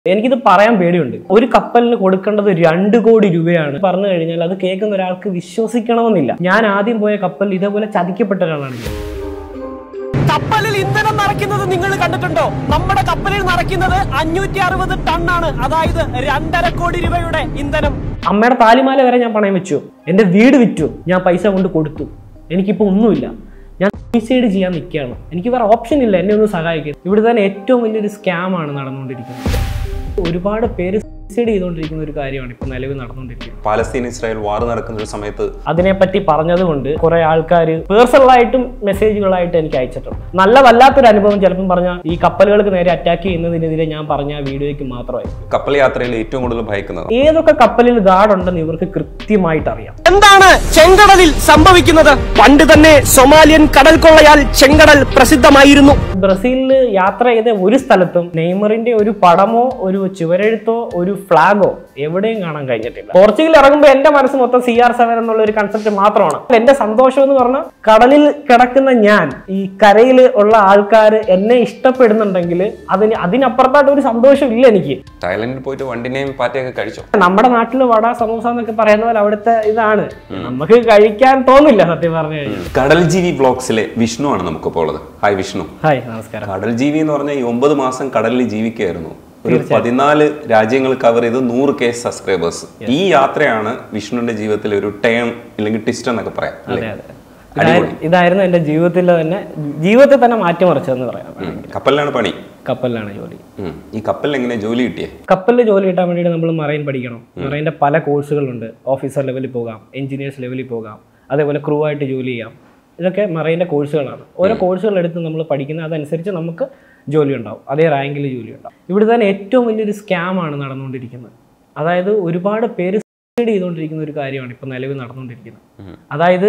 എനിക്കിത് പറയാൻ പേടിയുണ്ട് ഒരു കപ്പലിന് കൊടുക്കേണ്ടത് രണ്ട് കോടി രൂപയാണ് പറഞ്ഞു കഴിഞ്ഞാൽ അത് കേൾക്കുന്ന ഒരാൾക്ക് വിശ്വസിക്കണമെന്നില്ല ഞാൻ ആദ്യം പോയ കപ്പൽ ഇതേപോലെ ചതിക്കപ്പെട്ട ഒരാളാണ് ഞാൻ. കപ്പലിൽ ഇന്ധനം നിറയ്ക്കുന്നത് നിങ്ങൾ കണ്ടിട്ടുണ്ടോ നമ്മുടെ കപ്പലിൽ നിറയ്ക്കുന്നത് അഞ്ഞൂറ്റി അറുപത് ടണ്ണാണ് അതായത് രണ്ടര കോടി രൂപയുടെ ഇന്ധനം അമ്മയുടെ താലിമാല വരെ ഞാൻ പണയം വെച്ചു എൻ്റെ വീട് വിറ്റു ഞാൻ പൈസ കൊണ്ട് കൊടുത്തു എനിക്കിപ്പോൾ ഒന്നുമില്ല ഞാൻ സൂയിസൈഡ് ചെയ്യാൻ നിൽക്കുകയാണ് എനിക്ക് വേറെ ഓപ്ഷൻ ഇല്ല എന്നെ ഒന്ന് സഹായിക്കും ഇവിടെ തന്നെ ഏറ്റവും വലിയൊരു സ്കാമാണ് നടന്നുകൊണ്ടിരിക്കുന്നത് ഒരുപാട് പേര് സൂയിസൈഡ് ചെയ്തുകൊണ്ടിരിക്കുന്ന ഒരു കാര്യമാണ് ഇപ്പോൾ നിലവിൽ നടന്നുകൊണ്ടിരിക്കുന്നത് പാലസ്തീൻ ഇസ്രായേൽ വാർ നടക്കുന്ന ഒരു സമയത്ത് അതിനെപ്പറ്റി പറഞ്ഞതുകൊണ്ട് കുറെ ആൾക്കാർ പേഴ്സണലായിട്ടും മെസ്സേജുകളായിട്ട് എനിക്ക് അയച്ചിട്ടുണ്ട് നല്ലതല്ലാത്തൊരു അനുഭവം ചിലപ്പം പറഞ്ഞാൽ ഈ കപ്പലുകൾക്ക് നേരെ അറ്റാക്ക് ചെയ്യുന്നതിനെതിരെ ഞാൻ പറഞ്ഞ ആ വീഡിയോയ്ക്ക് മാത്രമായിരിക്കും കപ്പൽ യാത്രയിൽ ഏറ്റവും കൂടുതൽ ഭയക്കുന്നത് ഏതൊക്കെ കപ്പലിൽ ഗാർഡ് ഉണ്ടെന്ന് ഇവർക്ക് കൃത്യമായിട്ട് അറിയാം എന്താണ് ചെങ്കടലിൽ സംഭവിക്കുന്നത് പണ്ട് തന്നെ സൊമാലിയൻ കടൽ കൊള്ളയാൽ ചെങ്കടൽ പ്രസിദ്ധമായിരുന്നു ബ്രസീലിൽ യാത്ര ചെയ്ത ഒരു സ്ഥലത്തും നെയ്മറിന്റെ ഒരു പടമോ ഒരു ചുവരെഴുത്തോ ഒരു ഫ്ലാഗോ എവിടെയും കാണാൻ കഴിഞ്ഞിട്ടില്ല പോർച്ചുഗൽ ഇറങ്ങുമ്പോൾ എന്റെ മനസ്സ് മൊത്തം സി ആർ സെവൻ എന്നുള്ള ഒരു കൺസെപ്റ്റ് മാത്രമാണ് എന്റെ സന്തോഷം എന്ന് പറഞ്ഞാൽ കടലിൽ കിടക്കുന്ന ഞാൻ ഈ കരയിൽ ഉള്ള ആൾക്കാർ എന്നെ ഇഷ്ടപ്പെടുന്നുണ്ടെങ്കിൽ അതിന് അതിനപ്പുറത്തായിട്ട് ഒരു സന്തോഷം ഇല്ല എനിക്ക് തായ്ലൻഡിൽ പോയിട്ട് വണ്ടിനെയും പാറ്റയൊക്കെ കഴിച്ചോ നമ്മുടെ നാട്ടിൽ വട സമൂസ എന്നൊക്കെ പറയുന്ന പോലെ അവിടുത്തെ ഇതാണ് നമുക്ക് കഴിക്കാൻ തോന്നില്ല സത്യം പറഞ്ഞു കഴിഞ്ഞാൽ കടൽ ജീവി വ്ളോഗ്സിലെ വിഷ്ണു ആണ് നമുക്കിപ്പോൾ ഉള്ളത് ഹായ് വിഷ്ണു ഹായ് നമസ്കാരം കടൽ ജീവി എന്ന് പറഞ്ഞാൽ ഈ ഒമ്പത് മാസം കടലിൽ ജീവിക്കുകയായിരുന്നു ഒരു പതിനാല് രാജ്യങ്ങൾ കവർ ചെയ്ത് നൂറ് കെ സബ്സ്ക്രൈബേഴ്സ് ഈ യാത്രയാണ് വിഷ്ണുവിന്റെ ജീവിതത്തിലെ ഒരു ടേൺ അല്ലെങ്കിൽ ടിസ്റ്റ് എന്നൊക്കെ പറയാം അല്ലേ അതെ അതെ ഇതായി- ഇതായിരുന്നു എൻ്റെ ജീവിതത്തിൽ തന്നെ ജീവിതത്തിൽ തന്നെ മാറ്റിമറിച്ചതെന്ന് പറയാം ഉം. കപ്പലിലാണ് പണി കപ്പലിലാണ് ജോലി ഉം. ഈ കപ്പലിൽ എങ്ങനെ ജോലി കിട്ടിയേ കപ്പലിൽ ജോലി കിട്ടാൻ വേണ്ടിയിട്ട് നമ്മൾ മറൈൻ പഠിക്കണം മറൈൻ്റെ പല കോഴ്സുകളുണ്ട് ഓഫീസർ ലെവലിൽ പോകാം എഞ്ചിനീയേഴ്സ് ലെവലിൽ പോകാം അതേപോലെ ക്രൂ ആയിട്ട് ജോലി ചെയ്യാം ഇതൊക്കെ മറൈൻ്റെ കോഴ്സുകളാണ് ഓരോ കോഴ്സുകൾ എടുത്ത് നമ്മൾ പഠിക്കുന്നത് അതനുസരിച്ച് നമുക്ക് ജോലി ഉണ്ടാവും അതേ റാങ്കിൽ ജോലി ഉണ്ടാവും ഇവിടെ തന്നെ ഏറ്റവും വലിയൊരു സ്കാമാണ് നടന്നുകൊണ്ടിരിക്കുന്നത് അതായത് ഒരുപാട് പേര് സൂസൈഡ് ചെയ്തുകൊണ്ടിരിക്കുന്ന ഒരു കാര്യമാണ് ഇപ്പോൾ നിലവിൽ നടന്നുകൊണ്ടിരിക്കുന്നത് ഉം. അതായത്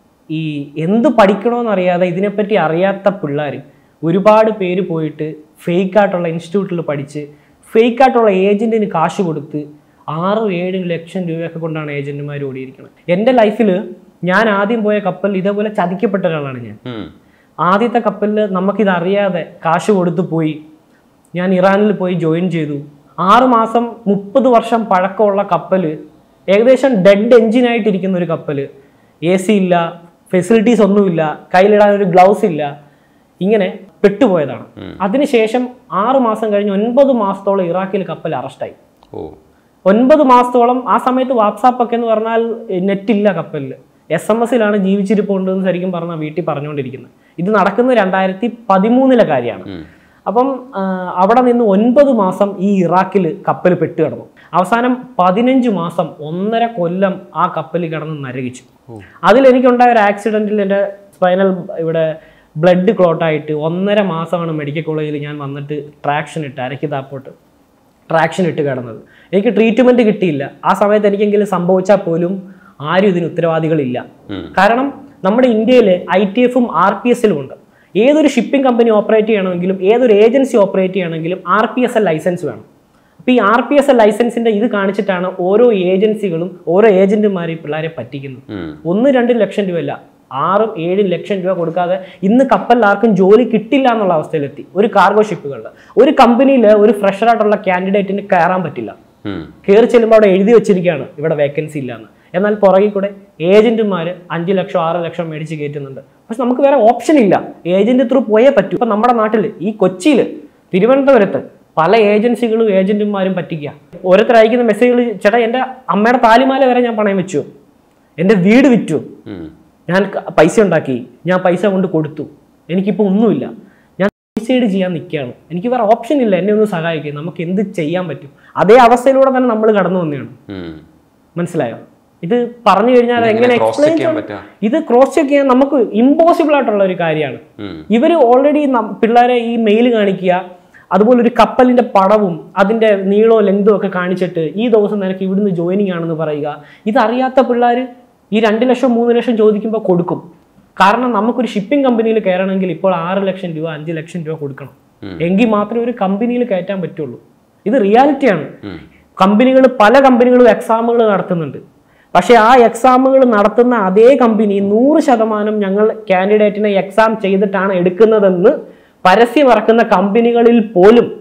ഈ എന്ത് പഠിക്കണമെന്നറിയാതെ ഇതിനെപ്പറ്റി അറിയാത്ത പിള്ളേർ ഒരുപാട് പേര് പോയിട്ട് ഫേക്ക് ആയിട്ടുള്ള ഇൻസ്റ്റിറ്റ്യൂട്ടിൽ പഠിച്ച് ഫേക്ക് ആയിട്ടുള്ള ഏജന്റിന് കാശ് കൊടുത്ത് ആറും ഏഴും ലക്ഷം രൂപയൊക്കെ കൊണ്ടാണ് ഏജന്റുമാർ ഓടിയിരിക്കുന്നത് എൻ്റെ ലൈഫിൽ ഞാൻ ആദ്യം പോയ കപ്പൽ ഇതേപോലെ ചതിക്കപ്പെട്ട ഒരാളാണ് ഞാൻ ഉം. ആദ്യത്തെ കപ്പലിൽ നമുക്കിത് അറിയാതെ കാശ് കൊടുത്ത് പോയി ഞാൻ ഇറാനിൽ പോയി ജോയിൻ ചെയ്തു ആറ് മാസം മുപ്പത് വർഷം പഴക്കമുള്ള കപ്പൽ ഏകദേശം ഡെഡ് എഞ്ചിനായിട്ടിരിക്കുന്ന ഒരു കപ്പൽ എ സി ഇല്ല ഫെസിലിറ്റീസ് ഒന്നുമില്ല കയ്യിലിടാൻ ഒരു ഗ്ലൗസ് ഇല്ല ഇങ്ങനെ പെട്ടുപോയതാണ് അതിനുശേഷം ആറ് മാസം കഴിഞ്ഞ് ഒൻപത് മാസത്തോളം ഇറാഖിൽ കപ്പൽ അറസ്റ്റായി ഓ ഒൻപത് മാസത്തോളം ആ സമയത്ത് വാട്സാപ്പ് ഒക്കെ എന്ന് പറഞ്ഞാൽ നെറ്റ് ഇല്ല കപ്പലിൽ എസ് എം എസിലാണ് ജീവിച്ചിരിപ്പുണ്ടെന്ന് ശരിക്കും പറഞ്ഞാൽ വീട്ടിൽ പറഞ്ഞുകൊണ്ടിരിക്കുന്നത് ഇത് നടക്കുന്നത് രണ്ടായിരത്തി പതിമൂന്നിലെ കാര്യമാണ് ഉം. അപ്പം ആ, അവിടെ നിന്ന് ഒൻപത് മാസം ഈ ഇറാഖിൽ കപ്പൽ പെട്ട് കിടന്നു അവസാനം പതിനഞ്ച് മാസം ഒന്നര കൊല്ലം ആ കപ്പൽ കിടന്ന് നരകിച്ചു അതിൽ എനിക്കുണ്ടായ ഒരു ആക്സിഡന്റിൽ എൻ്റെ സ്പൈനൽ ഇവിടെ ബ്ലഡ് ക്ലോട്ടായിട്ട് ഒന്നര മാസമാണ് മെഡിക്കൽ കോളേജിൽ ഞാൻ വന്നിട്ട് ട്രാക്ഷൻ ഇട്ട് അരക്ക് താപ്പോട്ട് ട്രാക്ഷൻ ഇട്ട് കിടന്നത് എനിക്ക് ട്രീറ്റ്മെന്റ് കിട്ടിയില്ല ആ സമയത്ത് എനിക്കെങ്കിലും സംഭവിച്ചാൽ പോലും ആരും ഇതിന് ഉത്തരവാദികളില്ല ഉം. കാരണം നമ്മുടെ ഇന്ത്യയിൽ ഐ ടി എഫും ആർ പി എസിലും ഉണ്ട് ഏതൊരു ഷിപ്പിംഗ് കമ്പനി ഓപ്പറേറ്റ് ചെയ്യണമെങ്കിലും ഏതൊരു ഏജൻസി ഓപ്പറേറ്റ് ചെയ്യണമെങ്കിലും R P S L license വേണം അപ്പോൾ ഈ ആർ പി എസ് എൽ ലൈസൻസിന്റെ ഇത് കാണിച്ചിട്ടാണ് ഓരോ ഏജൻസികളും ഓരോ ഏജന്റുമാരെ ഈ പിള്ളേരെ പറ്റിക്കുന്നത് ഉം. ഒന്ന് രണ്ട് ലക്ഷം രൂപയല്ല ആറും ഏഴും ലക്ഷം രൂപ കൊടുക്കാതെ ഇന്ന് കപ്പലിൽ ആർക്കും ജോലി കിട്ടില്ല എന്നുള്ള അവസ്ഥയിലെത്തി ഒരു കാർഗോ ഷിപ്പുകളുടെ ഒരു കമ്പനിയിൽ ഒരു ഫ്രഷർ ആയിട്ടുള്ള കാൻഡിഡേറ്റിന് കയറാൻ പറ്റില്ല ഉം. കയറി ചെല്ലുമ്പോൾ അവിടെ എഴുതി വെച്ചിരിക്കുകയാണ് ഇവിടെ വേക്കൻസി ഇല്ലാന്ന് എന്നാൽ പുറകിൽ കൂടെ ഏജന്റുമാർ അഞ്ച് ലക്ഷം ആറ് ലക്ഷം മേടിച്ച് കയറ്റുന്നുണ്ട് പക്ഷെ നമുക്ക് വേറെ ഓപ്ഷൻ ഇല്ല ഏജന്റ് ത്രൂ പോയേ പറ്റൂ ഇപ്പം നമ്മുടെ നാട്ടിൽ ഈ കൊച്ചിയിൽ തിരുവനന്തപുരത്ത് പല ഏജൻസികളും ഏജന്റുമാരും പറ്റിക്കുക ഓരോരുത്തർ അയക്കുന്ന മെസ്സേജുകൾ ചേട്ടാ എൻ്റെ അമ്മയുടെ താലിമാല വരെ ഞാൻ പണയം വെച്ചു എൻ്റെ വീട് വിറ്റു ഉം. ഞാൻ ക- പൈസ ഉണ്ടാക്കി ഞാൻ പൈസ കൊണ്ട് കൊടുത്തു എനിക്കിപ്പോൾ ഒന്നുമില്ല ഞാൻ സൂയിസൈഡ് ചെയ്യാൻ നിൽക്കുകയാണ് എനിക്ക് വേറെ ഓപ്ഷൻ ഇല്ല എന്നെ ഒന്ന് സഹായിക്കുക നമുക്ക് എന്ത് ചെയ്യാൻ പറ്റും അതേ അവസ്ഥയിലൂടെ തന്നെ നമ്മൾ കടന്നു വന്നതാണ് ഉം. മനസ്സിലായോ ഇത് പറഞ്ഞു കഴിഞ്ഞാൽ ഇതെങ്ങനെ എങ്ങനെ cross check എക്സ്പ്ലെയിൻ ചെയ്യാൻ പറ്റുക? ഇത് ക്രോസ് ചെക്ക് ചെയ്യാൻ നമുക്ക് ഇമ്പോസിബിൾ ആയിട്ടുള്ള ഒരു കാര്യമാണ് ഉം. ഇവർ ഓൾറെഡി പിള്ളേരെ ഈ മെയിൽ കാണിക്കുക അതുപോലെ ഒരു കപ്പലിന്റെ പടവും അതിന്റെ നീളവും ലെങ്തും ഒക്കെ കാണിച്ചിട്ട് ഈ ദിവസം നിനക്ക് ഇവിടുന്ന് ജോയിനിങ് ആണെന്ന് പറയുക ഇതറിയാത്ത പിള്ളേർ ഈ രണ്ട് ലക്ഷം മൂന്ന് ലക്ഷം ചോദിക്കുമ്പോൾ കൊടുക്കും കാരണം നമുക്കൊരു ഷിപ്പിംഗ് കമ്പനിയിൽ കയറണമെങ്കിൽ ഇപ്പോൾ ആറ് ലക്ഷം രൂപ അഞ്ച് ലക്ഷം രൂപ കൊടുക്കണം എങ്കിൽ മാത്രമേ ഒരു കമ്പനിയിൽ കയറ്റാൻ പറ്റുള്ളൂ ഇത് റിയാലിറ്റിയാണ് കമ്പനികൾ പല കമ്പനികളും എക്സാമുകൾ നടത്തുന്നുണ്ട് പക്ഷേ ആ എക്സാമുകൾ നടത്തുന്ന അതേ കമ്പനി നൂറ് ശതമാനം ഞങ്ങൾ കാൻഡിഡേറ്റിനെ എക്സാം ചെയ്തിട്ടാണ് എടുക്കുന്നതെന്ന് പരസ്യം ഇറക്കുന്ന കമ്പനികളിൽ പോലും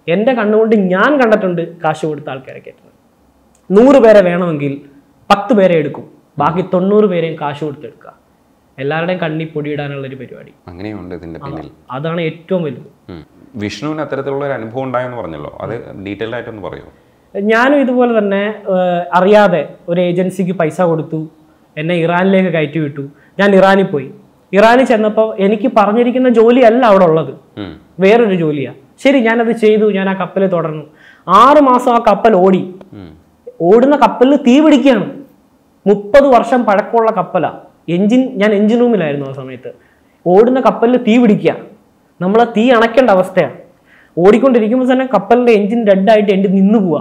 എൻ്റെ കണ്ണുകൊണ്ട് ഞാൻ കണ്ടിട്ടുണ്ട് കാശ് കൊടുത്ത ആൾക്കാരെ കയറ്റുന്നത് നൂറ് പേരെ വേണമെങ്കിൽ പത്ത് പേരെ എടുക്കും ബാക്കി തൊണ്ണൂറ് പേരെയും കാശ് കൊടുത്തെടുക്കുക എല്ലാവരുടെയും കണ്ണി പൊടിയിടാനുള്ള ഒരു പരിപാടി അങ്ങനെയുണ്ട് ഇതിന്റെ പിന്നിൽ അതാണ് ഏറ്റവും വലുത് ഉം. വിഷ്ണുവിന് അത്തരത്തിലുള്ള ഒരു അനുഭവം ഉണ്ടായെന്ന് പറഞ്ഞല്ലോ അത് ഡീറ്റെയിൽഡ് ആയിട്ടൊന്ന് പറയുമോ ഞാനും ഇതുപോലെ തന്നെ ഏഹ്, അറിയാതെ ഒരു ഏജൻസിക്ക് പൈസ കൊടുത്തു എന്നെ ഇറാനിലേക്ക് കയറ്റി വിട്ടു ഞാൻ ഇറാനിൽ പോയി ഇറാനിൽ ചെന്നപ്പോൾ എനിക്ക് പറഞ്ഞിരിക്കുന്ന ജോലിയല്ല അവിടെ ഉള്ളത് ഉം. വേറൊരു ജോലിയാണ് ശരി ഞാനത് ചെയ്തു ഞാൻ ആ കപ്പലിൽ തുടർന്നു ആറ് മാസം ആ കപ്പൽ ഓടി ഉം. ഓടുന്ന കപ്പലിൽ തീ പിടിക്കുകയാണ് മുപ്പത് വർഷം പഴക്കമുള്ള കപ്പലാണ് എഞ്ചിൻ ഞാൻ എഞ്ചിൻ റൂമിലായിരുന്നു ആ സമയത്ത് ഓടുന്ന കപ്പലിൽ തീ പിടിക്കുക നമ്മൾ തീ അണയ്ക്കേണ്ട അവസ്ഥയാണ് ഓടിക്കൊണ്ടിരിക്കുമ്പോൾ തന്നെ കപ്പലിൻ്റെ എഞ്ചിൻ ഡെഡായിട്ട് എൻ്റെ നിന്ന് പോവുക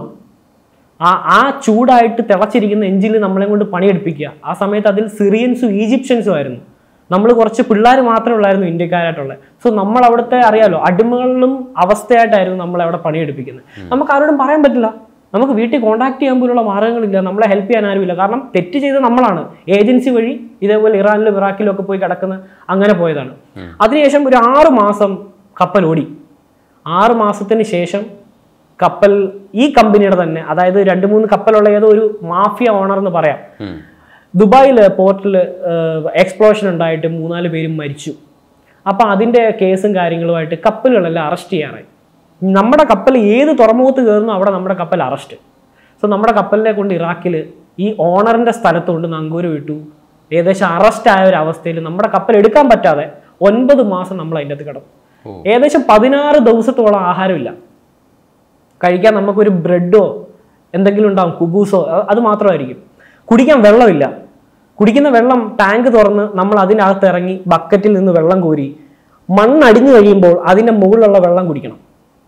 ആ ആ ചൂടായിട്ട് തിളച്ചിരിക്കുന്ന എഞ്ചിനിൽ നമ്മളെ കൊണ്ട് പണിയെടുപ്പിക്കുക ആ സമയത്ത് അതിൽ സിറിയൻസും ഈജിപ്ഷ്യൻസും ആയിരുന്നു നമ്മൾ കുറച്ച് പിള്ളേർ മാത്രമേ ഉള്ളായിരുന്നു ഇന്ത്യക്കാരായിട്ടുള്ളത് സോ നമ്മൾ അവിടുത്തെ അറിയാലോ അടിമകളിലും അവസ്ഥയായിട്ടായിരുന്നു നമ്മളെ അവിടെ പണിയെടുപ്പിക്കുന്നത് നമുക്ക് ആരോടും പറയാൻ പറ്റില്ല നമുക്ക് വീട്ടിൽ കോൺടാക്ട് ചെയ്യാൻ പോലുള്ള മാർഗ്ഗങ്ങളില്ല നമ്മളെ ഹെൽപ്പ് ചെയ്യാൻ ആരുമില്ല കാരണം തെറ്റ് ചെയ്ത് നമ്മളാണ് ഏജൻസി വഴി ഇതേപോലെ ഇറാനിലും ഇറാഖിലും ഒക്കെ പോയി കിടക്കുന്ന അങ്ങനെ പോയതാണ് അതിനുശേഷം ഒരു ആറ് മാസം കപ്പൽ ഓടി ആറ് മാസത്തിന് ശേഷം കപ്പൽ ഈ കമ്പനിയുടെ തന്നെ അതായത് രണ്ട് മൂന്ന് കപ്പലുള്ള ഏതോ ഒരു മാഫിയ ഓണർ എന്ന് പറയാം ഉം. ദുബായിൽ പോർട്ടിൽ എക്സ്പ്ലോഷൻ ഉണ്ടായിട്ട് മൂന്നാല് പേരും മരിച്ചു അപ്പം അതിൻ്റെ കേസും കാര്യങ്ങളുമായിട്ട് കപ്പലുകളെല്ലാം അറസ്റ്റ് ചെയ്യാറായി നമ്മുടെ കപ്പൽ ഏത് തുറമുഖത്ത് കയറുന്നു അവിടെ നമ്മുടെ കപ്പൽ അറസ്റ്റ് സോ നമ്മുടെ കപ്പലിനെ കൊണ്ട് ഇറാഖിൽ ഈ ഓണറിൻ്റെ സ്ഥലത്ത് കൊണ്ട് നങ്കൂര് വിട്ടു ഏകദേശം അറസ്റ്റ് ആയ ഒരു അവസ്ഥയിൽ നമ്മുടെ കപ്പൽ എടുക്കാൻ പറ്റാതെ ഒൻപത് മാസം നമ്മൾ അതിൻ്റെ അകത്ത് കിടന്നു ഓ. ഏകദേശം പതിനാറ് ദിവസത്തോളം ആഹാരമില്ല കഴിക്കാൻ നമുക്കൊരു ബ്രെഡോ എന്തെങ്കിലും ഉണ്ടാവും കുബൂസോ അ- അത് മാത്രമായിരിക്കും കുടിക്കാൻ വെള്ളമില്ല കുടിക്കുന്ന വെള്ളം ടാങ്ക് തുറന്ന് നമ്മൾ അതിനകത്ത് ഇറങ്ങി ബക്കറ്റിൽ നിന്ന് വെള്ളം കോരി മണ്ണടിഞ്ഞു കഴിയുമ്പോൾ അതിൻ്റെ മുകളിലുള്ള വെള്ളം കുടിക്കണം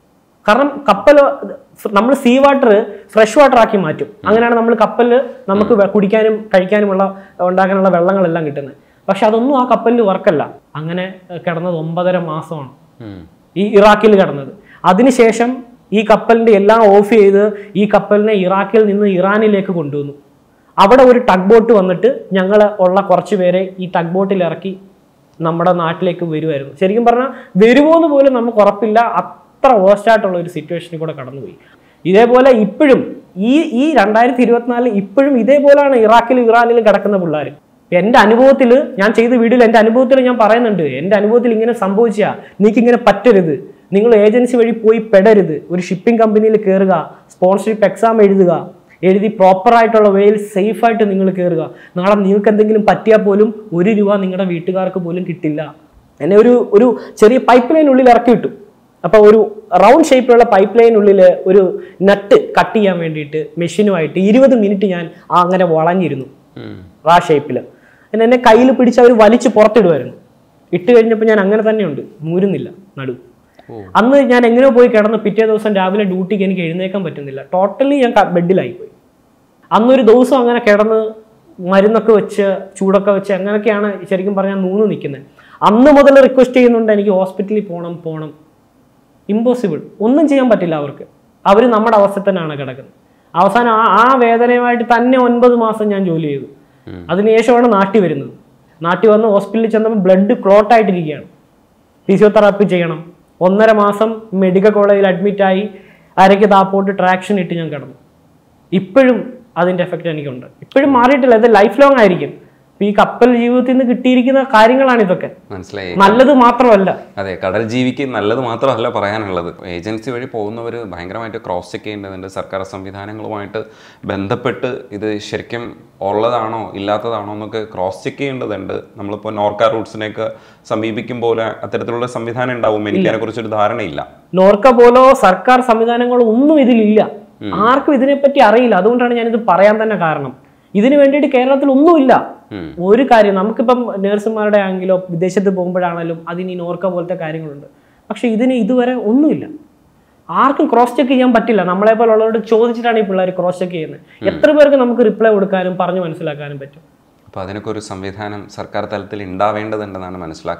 കാരണം കപ്പൽ നമ്മൾ സീ വാട്ടർ ഫ്രഷ് വാട്ടർ ആക്കി മാറ്റും അങ്ങനെയാണ് നമ്മൾ കപ്പലിൽ നമുക്ക് വെ- കുടിക്കാനും കഴിക്കാനുമുള്ള ഉണ്ടാക്കാനുള്ള വെള്ളങ്ങളെല്ലാം കിട്ടുന്നത് പക്ഷെ അതൊന്നും ആ കപ്പലിൽ വർക്കല്ല അങ്ങനെ ഏഹ്, കിടന്നത് ഒമ്പതര മാസമാണ് ഉം. ഈ ഇറാഖിൽ കിടന്നത് അതിനുശേഷം ഈ കപ്പലിന്റെ എല്ലാം ഓഫ് ചെയ്ത് ഈ കപ്പലിനെ ഇറാഖിൽ നിന്ന് ഇറാനിലേക്ക് കൊണ്ടുവന്നു അവിടെ ഒരു ടഗ് ബോട്ട് വന്നിട്ട് ഞങ്ങൾ ഉള്ള കുറച്ച് പേരെ ഈ ടഗ് ബോട്ടിൽ ഇറക്കി നമ്മുടെ നാട്ടിലേക്ക് വരുമായിരുന്നു ശരിക്കും പറഞ്ഞാൽ വരുമോ എന്ന് പോലും നമുക്ക് ഉറപ്പില്ല അത്ര വേസ്റ്റ് ആയിട്ടുള്ള ഒരു സിറ്റുവേഷനിൽ കൂടെ കടന്നുപോയി ഇതേപോലെ ഇപ്പോഴും ഈ ഈ രണ്ടായിരത്തി ഇരുപത്തിനാലിൽ ഇപ്പോഴും ഇതേപോലെയാണ് ഇറാഖിലും ഇറാനിലും കിടക്കുന്ന പിള്ളേർ എൻ്റെ അനുഭവത്തിൽ ഞാൻ ചെയ്ത വീഡിയോയിൽ എൻ്റെ അനുഭവത്തിൽ ഞാൻ പറയുന്നുണ്ട് എൻ്റെ അനുഭവത്തിൽ ഇങ്ങനെ സംഭവിച്ചാ നിങ്ങൾക്ക് ഇങ്ങനെ പറ്റരുത് നിങ്ങൾ ഏജൻസി വഴി പോയി പെടരുത് ഒരു ഷിപ്പിംഗ് കമ്പനിയിൽ കയറുക സ്പോൺസർഷിപ്പ് എക്സാം എഴുതുക എഴുതി പ്രോപ്പറായിട്ടുള്ള വേയിൽ സേഫായിട്ട് നിങ്ങൾ കയറുക നാളെ നിങ്ങൾക്ക് എന്തെങ്കിലും പറ്റിയാൽ പോലും ഒരു രൂപ നിങ്ങളുടെ വീട്ടുകാർക്ക് പോലും കിട്ടില്ല എന്നെ ഒരു ഒരു ചെറിയ പൈപ്പ് ലൈനുള്ളിൽ ഇറക്കി വിട്ടു അപ്പോൾ ഒരു റൗണ്ട് ഷേപ്പിലുള്ള പൈപ്പ് ലൈനുള്ളിൽ ഒരു നട്ട് കട്ട് ചെയ്യാൻ വേണ്ടിയിട്ട് മെഷീനുമായിട്ട് ഇരുപത് മിനിറ്റ് ഞാൻ ആ അങ്ങനെ വളഞ്ഞിരുന്നു ഉം. ആ ഷേപ്പിൽ എന്നെ എന്നെ കയ്യിൽ പിടിച്ച് അവർ വലിച്ച് പുറത്തിടുമായിരുന്നു ഇട്ട് കഴിഞ്ഞപ്പോൾ ഞാൻ അങ്ങനെ തന്നെയുണ്ട് മൂരുന്നില്ല നടു ഓ. അന്ന് ഞാൻ എങ്ങനെയോ പോയി കിടന്ന് പിറ്റേ ദിവസം രാവിലെ ഡ്യൂട്ടിക്ക് എനിക്ക് എഴുന്നേക്കാൻ പറ്റുന്നില്ല ടോട്ടലി ഞാൻ ക- ബെഡിലായി പോയി അന്നൊരു ദിവസം അങ്ങനെ കിടന്ന് മരുന്നൊക്കെ വെച്ച് ചൂടൊക്കെ വെച്ച് അങ്ങനെയൊക്കെയാണ് ശരിക്കും പറഞ്ഞാൽ നൂന്ന് നിൽക്കുന്നത് അന്ന് മുതൽ റിക്വസ്റ്റ് ചെയ്യുന്നുണ്ട് എനിക്ക് ഹോസ്പിറ്റലിൽ പോകണം പോകണം ഇമ്പോസിബിൾ ഒന്നും ചെയ്യാൻ പറ്റില്ല അവർക്ക് അവർ നമ്മുടെ അവസ്ഥ തന്നെയാണ് കിടക്കുന്നത് അവസാനം ആ ആ വേദനയുമായിട്ട് തന്നെ ഒൻപത് മാസം ഞാൻ ജോലി ചെയ്തു ഉം. അതിനുശേഷമാണ് നാട്ടിൽ വരുന്നത് നാട്ടിൽ വന്ന് ഹോസ്പിറ്റലിൽ ചെന്നപ്പോൾ ബ്ലഡ് ക്ലോട്ട് ആയിട്ടിരിക്കുകയാണ് ഫിസിയോതെറാപ്പി ചെയ്യണം ഒന്നര മാസം മെഡിക്കൽ കോളേജിൽ അഡ്മിറ്റായി അരയ്ക്ക് താപ്പോട്ട് ട്രാക്ഷൻ ഇട്ട് ഞാൻ കിടന്നു ഇപ്പോഴും അതിൻ്റെ എഫക്റ്റ് എനിക്കുണ്ട് ഇപ്പോഴും മാറിയിട്ടില്ല ഇത് ലൈഫ് ലോങ് ആയിരിക്കും ഇപ്പൊ ഈ കപ്പൽ ജീവിതത്തിൽ നിന്ന് കിട്ടിയിരിക്കുന്ന കാര്യങ്ങളാണ് ഇതൊക്കെ മനസ്സിലായി നല്ലത് മാത്രമല്ല അതെ കടൽ ജീവിക്ക് നല്ലത് മാത്രമല്ല പറയാനുള്ളത് ഏജൻസി വഴി പോകുന്നവർ ഭയങ്കരമായിട്ട് ക്രോസ് ചെക്ക് ചെയ്യേണ്ടതുണ്ട് സർക്കാർ സംവിധാനങ്ങളുമായിട്ട് ബന്ധപ്പെട്ട് ഇത് ശരിക്കും ഉള്ളതാണോ ഇല്ലാത്തതാണോ എന്നൊക്കെ ക്രോസ് ചെക്ക് ചെയ്യേണ്ടതുണ്ട് നമ്മളിപ്പോൾ നോർക്ക റൂട്ട്സിനെയൊക്കെ സമീപിക്കും പോലെ അത്തരത്തിലുള്ള സംവിധാനം ഉണ്ടാവും എനിക്ക് അതിനെക്കുറിച്ചൊരു ധാരണയില്ല നോർക്ക പോലോ സർക്കാർ സംവിധാനങ്ങളോ ഒന്നും ഇതിലില്ല ആർക്കും ഇതിനെപ്പറ്റി അറിയില്ല അതുകൊണ്ടാണ് ഞാനിത് പറയാൻ തന്നെ കാരണം ഇതിനു വേണ്ടിയിട്ട് കേരളത്തിൽ ഒന്നുമില്ല ഉം. ഒരു കാര്യം നമുക്കിപ്പം നേഴ്സുമാരുടെ ആണെങ്കിലോ വിദേശത്ത് പോകുമ്പോഴാണെങ്കിലും അതിന് ഈ നോർക്ക പോലത്തെ കാര്യങ്ങളുണ്ട് പക്ഷെ ഇതിന് ഇതുവരെ ഒന്നുമില്ല ആർക്കും ക്രോസ് ചെക്ക് ചെയ്യാൻ പറ്റില്ല നമ്മളെ പോലുള്ളവരോട് ചോദിച്ചിട്ടാണ് ഈ പിള്ളേർ ക്രോസ് ചെക്ക് ചെയ്യുന്നത് എത്ര പേർക്ക് നമുക്ക് റിപ്ലൈ കൊടുക്കാനും പറഞ്ഞു മനസ്സിലാക്കാനും പറ്റും അപ്പോൾ അതിനൊക്കെ ഒരു സംവിധാനം സർക്കാർ തലത്തിൽ ഉണ്ടാവേണ്ടതുണ്ടെന്നാണ് മനസ്സിലാക്കുന്നത്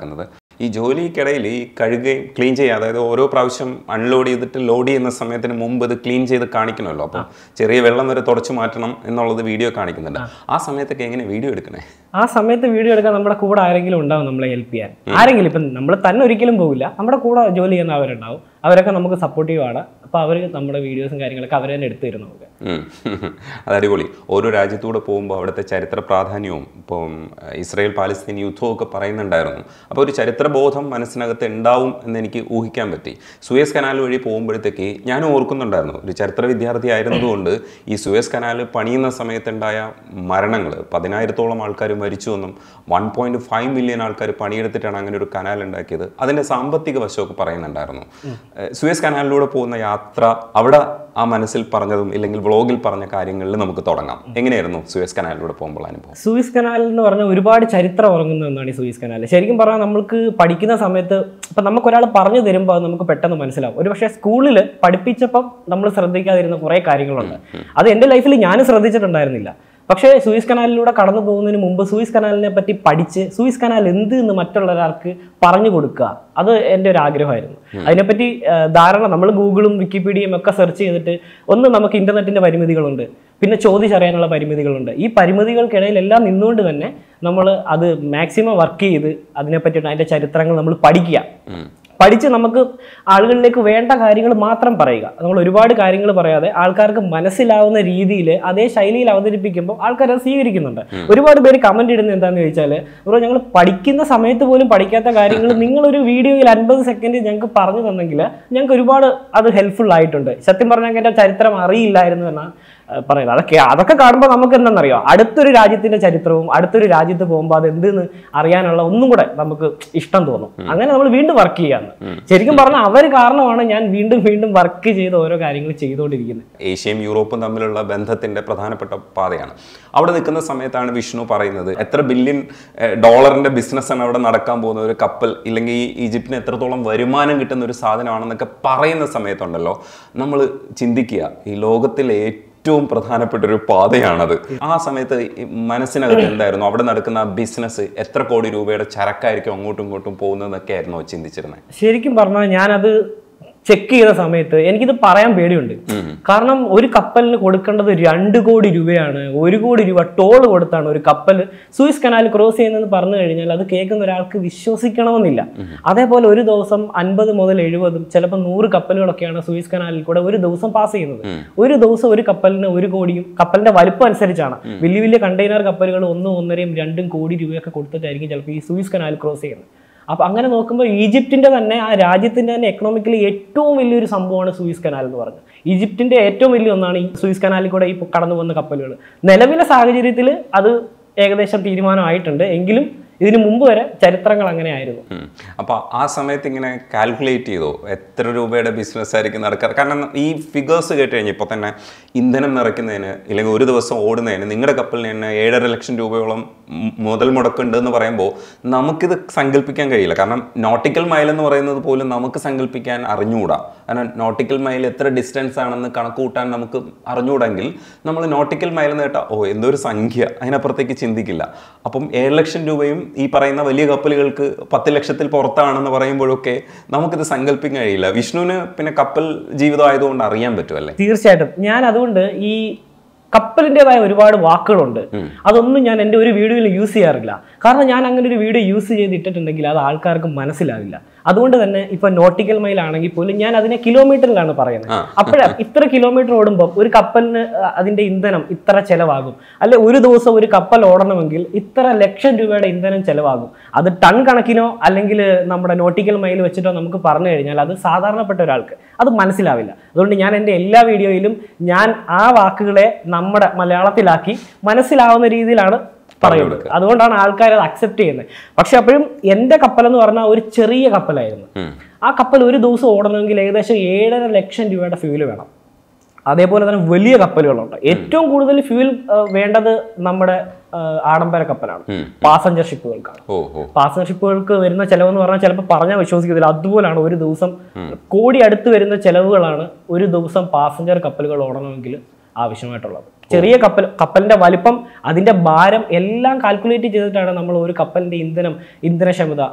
ഈ ജോലിക്കിടയിൽ ഈ കഴുകുകയും ക്ലീൻ ചെയ്യുക അതായത് ഓരോ പ്രാവശ്യം അൺലോഡ് ചെയ്തിട്ട് ലോഡ് ചെയ്യുന്ന സമയത്തിന് മുമ്പ് ഇത് ക്ലീൻ ചെയ്ത് കാണിക്കണമല്ലോ അപ്പോൾ ചെറിയ വെള്ളം വരെ തുടച്ചു മാറ്റണം എന്നുള്ളത് വീഡിയോ കാണിക്കുന്നുണ്ട് ആ സമയത്തൊക്കെ എങ്ങനെ വീഡിയോ എടുക്കണേ ആ സമയത്ത് വീഡിയോ എടുക്കാൻ നമ്മുടെ കൂടെ ആരെങ്കിലും ഉണ്ടാവും നമ്മളെ ഹെൽപ്പ് ചെയ്യാൻ ആരെങ്കിലും ഇപ്പം നമ്മൾ തന്നെ ഒരിക്കലും പോകില്ല നമ്മുടെ കൂടെ ജോലി ചെയ്യുന്ന അവരുണ്ടാവും അവരൊക്കെ നമുക്ക് സപ്പോർട്ടീവ് ആണ് അപ്പോൾ അവർ നമ്മുടെ വീഡിയോസും കാര്യങ്ങളൊക്കെ അവർ തന്നെ എടുത്തു തരും നമുക്ക് ഉം. അത് അടിപൊളി ഓരോ രാജ്യത്തൂടെ പോകുമ്പോൾ അവിടുത്തെ ചരിത്ര പ്രാധാന്യവും ഇപ്പം അഹ് ഇസ്രായേൽ പാലസ്തീൻ യുദ്ധവും ഒക്കെ പറയുന്നുണ്ടായിരുന്നു അപ്പോൾ ഒരു ചരിത്രബോധം മനസ്സിനകത്ത് ഉണ്ടാവും എന്ന് എനിക്ക് ഊഹിക്കാൻ പറ്റി സുയസ് കനാൽ വഴി പോകുമ്പോഴത്തേക്ക് ഞാൻ ഓർക്കുന്നുണ്ടായിരുന്നു ഒരു ചരിത്ര വിദ്യാർത്ഥി ആയിരുന്നതുകൊണ്ട് ഈ സുയസ് കനാൽ പണിയുന്ന സമയത്തുണ്ടായ മരണങ്ങൾ പതിനായിരത്തോളം ആൾക്കാർ മരിച്ചു എന്നും വൺ പോയിന്റ് ഫൈവ് മില്യൺ ആൾക്കാർ പണിയെടുത്തിട്ടാണ് അങ്ങനെ ഒരു കനാൽ ഉണ്ടാക്കിയത് അതിൻ്റെ സാമ്പത്തിക വശമൊക്കെ പറയുന്നുണ്ടായിരുന്നു ഏഹ് സുയസ് കനാലിലൂടെ പോകുന്ന യാത്ര അവിടെ ആ മനസ്സിൽ പറഞ്ഞതും ഇല്ലെങ്കിൽ വ്ളോഗിൽ പറഞ്ഞ കാര്യങ്ങളിൽ നമുക്ക് തുടങ്ങാം എങ്ങനെയായിരുന്നു സുയസ് കനാലിലൂടെ പോകുമ്പോൾ അനുഭവം സൂയിസ് കനാൽ എന്ന് പറഞ്ഞാൽ ഒരുപാട് ചരിത്രം ഉറങ്ങുന്ന ഒന്നാണ് ഈ സൂയിസ് കനാൽ ശരിക്കും പറഞ്ഞാൽ നമ്മൾക്ക് പഠിക്കുന്ന സമയത്ത് ഇപ്പം നമുക്ക് ഒരാൾ പറഞ്ഞു തരുമ്പോൾ അത് നമുക്ക് പെട്ടെന്ന് മനസ്സിലാവും ഒരു പക്ഷേ സ്കൂളിൽ പഠിപ്പിച്ചപ്പം നമ്മൾ ശ്രദ്ധിക്കാതിരുന്ന കുറേ കാര്യങ്ങളുണ്ട് അത് എൻ്റെ ലൈഫിൽ ഞാനും ശ്രദ്ധിച്ചിട്ടുണ്ടായിരുന്നില്ല പക്ഷേ സൂയിസ് കനാലിലൂടെ കടന്നു പോകുന്നതിന് മുമ്പ് സൂയിസ് കനാലിനെ പറ്റി പഠിച്ച് സൂയിസ് കനാൽ എന്ത് എന്ന് മറ്റുള്ള ഒരാൾക്ക് പറഞ്ഞു കൊടുക്കുക അത് എൻ്റെ ഒരു ആഗ്രഹമായിരുന്നു അതിനെപ്പറ്റി ആ, ധാരണ നമ്മൾ ഗൂഗിളും വിക്കിപീഡിയയും ഒക്കെ സെർച്ച് ചെയ്തിട്ട് ഒന്ന് നമുക്ക് ഇന്റർനെറ്റിന്റെ പരിമിതികളുണ്ട് പിന്നെ ചോദിച്ചറിയാനുള്ള പരിമിതികളുണ്ട് ഈ പരിമിതികൾക്കിടയിൽ എല്ലാം നിന്നുകൊണ്ട് തന്നെ നമ്മൾ അത് മാക്സിമം വർക്ക് ചെയ്ത് അതിനെപ്പറ്റിയിട്ട് അതിന്റെ ചരിത്രങ്ങൾ നമ്മൾ പഠിക്കുക പഠിച്ച് നമുക്ക് ആളുകളിലേക്ക് വേണ്ട കാര്യങ്ങൾ മാത്രം പറയുക നമ്മൾ ഒരുപാട് കാര്യങ്ങൾ പറയാതെ ആൾക്കാർക്ക് മനസ്സിലാവുന്ന രീതിയിൽ അതേ ശൈലിയിൽ അവതരിപ്പിക്കുമ്പോൾ ആൾക്കാർ അത് സ്വീകരിക്കുന്നുണ്ട് ഒരുപാട് പേര് കമന്റ് ഇടുന്നത് എന്താണെന്ന് ചോദിച്ചാൽ ബ്രോ ഞങ്ങൾ പഠിക്കുന്ന സമയത്ത് പോലും പഠിക്കാത്ത കാര്യങ്ങൾ നിങ്ങളൊരു വീഡിയോയിൽ അൻപത് സെക്കൻഡ് ഞങ്ങൾക്ക് പറഞ്ഞു തന്നെങ്കിൽ ഞങ്ങൾക്ക് ഒരുപാട് അത് ഹെൽപ്ഫുൾ ആയിട്ടുണ്ട് സത്യം പറഞ്ഞാൽ എൻ്റെ ചരിത്രം അറിയില്ലായിരുന്നു എന്നാണ് ഏഹ് പറയുന്നത് അതൊക്കെ അതൊക്കെ കാണുമ്പോൾ നമുക്ക് എന്താണെന്നറിയോ അടുത്തൊരു രാജ്യത്തിന്റെ ചരിത്രവും അടുത്തൊരു രാജ്യത്ത് പോകുമ്പോൾ അത് എന്തെന്ന് അറിയാനുള്ള ഒന്നും കൂടെ നമുക്ക് ഇഷ്ടം തോന്നും അങ്ങനെ നമ്മൾ വീണ്ടും വർക്ക് ചെയ്യാന്ന് ശരിക്കും പറഞ്ഞാൽ അവർ കാരണമാണ് ഞാൻ വീണ്ടും വീണ്ടും വർക്ക് ചെയ്ത് ഓരോ കാര്യങ്ങൾ ചെയ്തുകൊണ്ടിരിക്കുന്നത് ഏഷ്യയും യൂറോപ്പും തമ്മിലുള്ള ബന്ധത്തിന്റെ പ്രധാനപ്പെട്ട പാതയാണ് അവിടെ നിൽക്കുന്ന സമയത്താണ് വിഷ്ണു പറയുന്നത് എത്ര ബില്യൺ ഡോളറിന്റെ ബിസിനസ്സാണ് അവിടെ നടക്കാൻ പോകുന്ന ഒരു കപ്പൽ ഇല്ലെങ്കിൽ ഈ ഈജിപ്തിന് എത്രത്തോളം വരുമാനം കിട്ടുന്ന ഒരു സാധനമാണെന്നൊക്കെ പറയുന്ന സമയത്തുണ്ടല്ലോ നമ്മൾ ചിന്തിക്കുക ഈ ലോകത്തിലെ ഏറ്റവും പ്രധാനപ്പെട്ട ഒരു പാതയാണത് ആ സമയത്ത് ഈ മനസ്സിനകത്ത് എന്തായിരുന്നു അവിടെ നടക്കുന്ന ബിസിനസ് എത്ര കോടി രൂപയുടെ ചരക്കായിരിക്കും അങ്ങോട്ടും ഇങ്ങോട്ടും പോകുന്നതെന്നൊക്കെ ആയിരുന്നു ചിന്തിച്ചിരുന്നത് ശരിക്കും പറഞ്ഞാൽ ഞാനത് ചെക്ക് ചെയ്ത സമയത്ത് എനിക്കിത് പറയാൻ പേടിയുണ്ട് കാരണം ഒരു കപ്പലിന് കൊടുക്കേണ്ടത് രണ്ട് കോടി രൂപയാണ് ഒരു കോടി രൂപ ടോൾ കൊടുത്താണ് ഒരു കപ്പൽ സൂയിസ് കനാൽ ക്രോസ് ചെയ്യുന്നതെന്ന് പറഞ്ഞു കഴിഞ്ഞാൽ അത് കേൾക്കുന്ന ഒരാൾക്ക് വിശ്വസിക്കണമെന്നില്ല അതേപോലെ ഒരു ദിവസം അൻപത് മുതൽ എഴുപതും ചിലപ്പോൾ നൂറ് കപ്പലുകളൊക്കെയാണ് സൂയിസ് കനാലിൽ കൂടെ ഒരു ദിവസം പാസ് ചെയ്യുന്നത് ഒരു ദിവസം ഒരു കപ്പലിന് ഒരു കോടിയും കപ്പലിന്റെ വലുപ്പം അനുസരിച്ചാണ് വലിയ വലിയ കണ്ടെയ്നർ കപ്പലുകൾ ഒന്നും ഒന്നരയും രണ്ടും കോടി രൂപയൊക്കെ കൊടുത്തിട്ടായിരിക്കും ചിലപ്പോൾ ഈ സൂയിസ് കനാൽ ക്രോസ് ചെയ്യുന്നത് അപ്പൊ അങ്ങനെ നോക്കുമ്പോൾ ഈജിപ്തിന്റെ തന്നെ ആ രാജ്യത്തിന്റെ തന്നെ എക്കണോമിക്കലി ഏറ്റവും വലിയൊരു സംഭവമാണ് സൂയിസ് കനാൽ എന്ന് പറഞ്ഞത് ഈജിപ്തിന്റെ ഏറ്റവും വലിയ ഒന്നാണ് ഈ സൂയിസ് കനാലിൽ കൂടെ ഈ കടന്നു പോകുന്ന കപ്പലുകൾ നിലവിലെ സാഹചര്യത്തിൽ അത് ഏകദേശം തീരുമാനമായിട്ടുണ്ട് എങ്കിലും ഇതിനു മുമ്പ് വരെ ചരിത്രങ്ങൾ അങ്ങനെ ആയിരുന്നു ഉം. അപ്പൊ ആ സമയത്ത് ഇങ്ങനെ കാൽക്കുലേറ്റ് ചെയ്തോ എത്ര രൂപയുടെ ബിസിനസ് ആയിരിക്കും നടക്കുക കാരണം ഈ ഫിഗേഴ്സ് കേട്ട് കഴിഞ്ഞാൽ ഇപ്പോൾ തന്നെ ഇന്ധനം നിറയ്ക്കുന്നതിന് ഇല്ലെങ്കിൽ ഒരു ദിവസം ഓടുന്നതിന് നിങ്ങളുടെ കപ്പലിന് തന്നെ ഏഴര ലക്ഷം രൂപയോളം മു- മുതൽ മുടക്കുണ്ട് എന്ന് പറയുമ്പോൾ നമുക്കിത് സങ്കല്പിക്കാൻ കഴിയില്ല കാരണം നോട്ടിക്കൽ മൈൽ എന്ന് പറയുന്നത് പോലും നമുക്ക് സങ്കല്പിക്കാൻ അറിഞ്ഞുകൂടാ കാരണം നോട്ടിക്കൽ മൈൽ എത്ര ഡിസ്റ്റൻസ് ആണെന്ന് കണക്ക് കൂട്ടാൻ നമുക്ക് അറിഞ്ഞുകൂടെങ്കിൽ നമ്മൾ നോട്ടിക്കൽ മൈൽ എന്ന് കേട്ടാൽ ഓ എന്തൊരു സംഖ്യ അതിനപ്പുറത്തേക്ക് ചിന്തിക്കില്ല അപ്പം ഏഴ് ലക്ഷം രൂപയും ഈ പറയുന്ന വലിയ കപ്പലുകൾക്ക് പത്ത് ലക്ഷത്തിൽ പുറത്താണെന്ന് പറയുമ്പോഴൊക്കെ നമുക്കിത് സങ്കല്പിക്കാൻ കഴിയില്ല വിഷ്ണുവിന് പിന്നെ കപ്പൽ ജീവിതം ആയതുകൊണ്ട് അറിയാൻ പറ്റുമല്ലേ തീർച്ചയായിട്ടും ഞാൻ അതുകൊണ്ട് ഈ കപ്പലിൻ്റെതായ ഒരുപാട് വാക്കുകളുണ്ട് അതൊന്നും ഞാൻ എൻ്റെ ഒരു വീഡിയോയിൽ യൂസ് ചെയ്യാറില്ല കാരണം ഞാൻ അങ്ങനെ ഒരു വീഡിയോ യൂസ് ചെയ്ത് ഇട്ടിട്ടുണ്ടെങ്കിൽ അത് ആൾക്കാർക്ക് മനസ്സിലാവില്ല അതുകൊണ്ട് തന്നെ ഇപ്പൊ നോട്ടിക്കൽ മൈൽ ആണെങ്കിൽ പോലും ഞാൻ അതിനെ കിലോമീറ്ററിലാണ് പറയുന്നത് അപ്പോഴ ഇത്ര കിലോമീറ്റർ ഓടുമ്പോൾ ഒരു കപ്പലിന് അഹ് അതിന്റെ ഇന്ധനം ഇത്ര ചെലവാകും അല്ലെ ഒരു ദിവസം ഒരു കപ്പൽ ഓടണമെങ്കിൽ ഇത്ര ലക്ഷം രൂപയുടെ ഇന്ധനം ചെലവാകും അത് ടൺ കണക്കിനോ അല്ലെങ്കിൽ നമ്മുടെ നോട്ടിക്കൽ മൈൽ വെച്ചിട്ടോ നമുക്ക് പറഞ്ഞു കഴിഞ്ഞാൽ അത് സാധാരണപ്പെട്ട ഒരാൾക്ക് അത് മനസ്സിലാവില്ല അതുകൊണ്ട് ഞാൻ എൻ്റെ എല്ലാ വീഡിയോയിലും ഞാൻ ആ വാക്കുകളെ നമ്മുടെ മലയാളത്തിലാക്കി മനസ്സിലാവുന്ന രീതിയിലാണ് പറയുന്നത് അതുകൊണ്ടാണ് ആൾക്കാർ അത് അക്സെപ്റ്റ് ചെയ്യുന്നത് പക്ഷെ അപ്പോഴും എൻ്റെ കപ്പൽ എന്ന് പറഞ്ഞാൽ ഒരു ചെറിയ കപ്പലായിരുന്നു ആ കപ്പൽ ഒരു ദിവസം ഓടണമെങ്കിൽ ഏകദേശം ഏഴര ലക്ഷം രൂപയുടെ ഫ്യൂല് വേണം അതേപോലെ തന്നെ വലിയ കപ്പലുകളുണ്ട് ഏറ്റവും കൂടുതൽ ഫ്യൂൽ വേണ്ടത് നമ്മുടെ ആ, ആഡംബര കപ്പലാണ് പാസഞ്ചർ ഷിപ്പുകൾക്കാണ് ഓ ഓ പാസഞ്ചർ ഷിപ്പുകൾക്ക് വരുന്ന ചെലവെന്ന് പറഞ്ഞാൽ ചിലപ്പോൾ പറഞ്ഞാൽ വിശ്വസിക്കത്തില്ല അതുപോലാണ് ഒരു ദിവസം കോടി അടുത്ത് വരുന്ന ചെലവുകളാണ് ഒരു ദിവസം പാസഞ്ചർ കപ്പലുകൾ ഓടണമെങ്കിൽ ആവശ്യമായിട്ടുള്ളത് ചെറിയ കപ്പൽ കപ്പലിന്റെ വലിപ്പം അതിന്റെ ഭാരം എല്ലാം കാൽക്കുലേറ്റ് ചെയ്തിട്ടാണ് നമ്മൾ ഒരു കപ്പലിന്റെ ഇന്ധനം ഇന്ധനക്ഷമത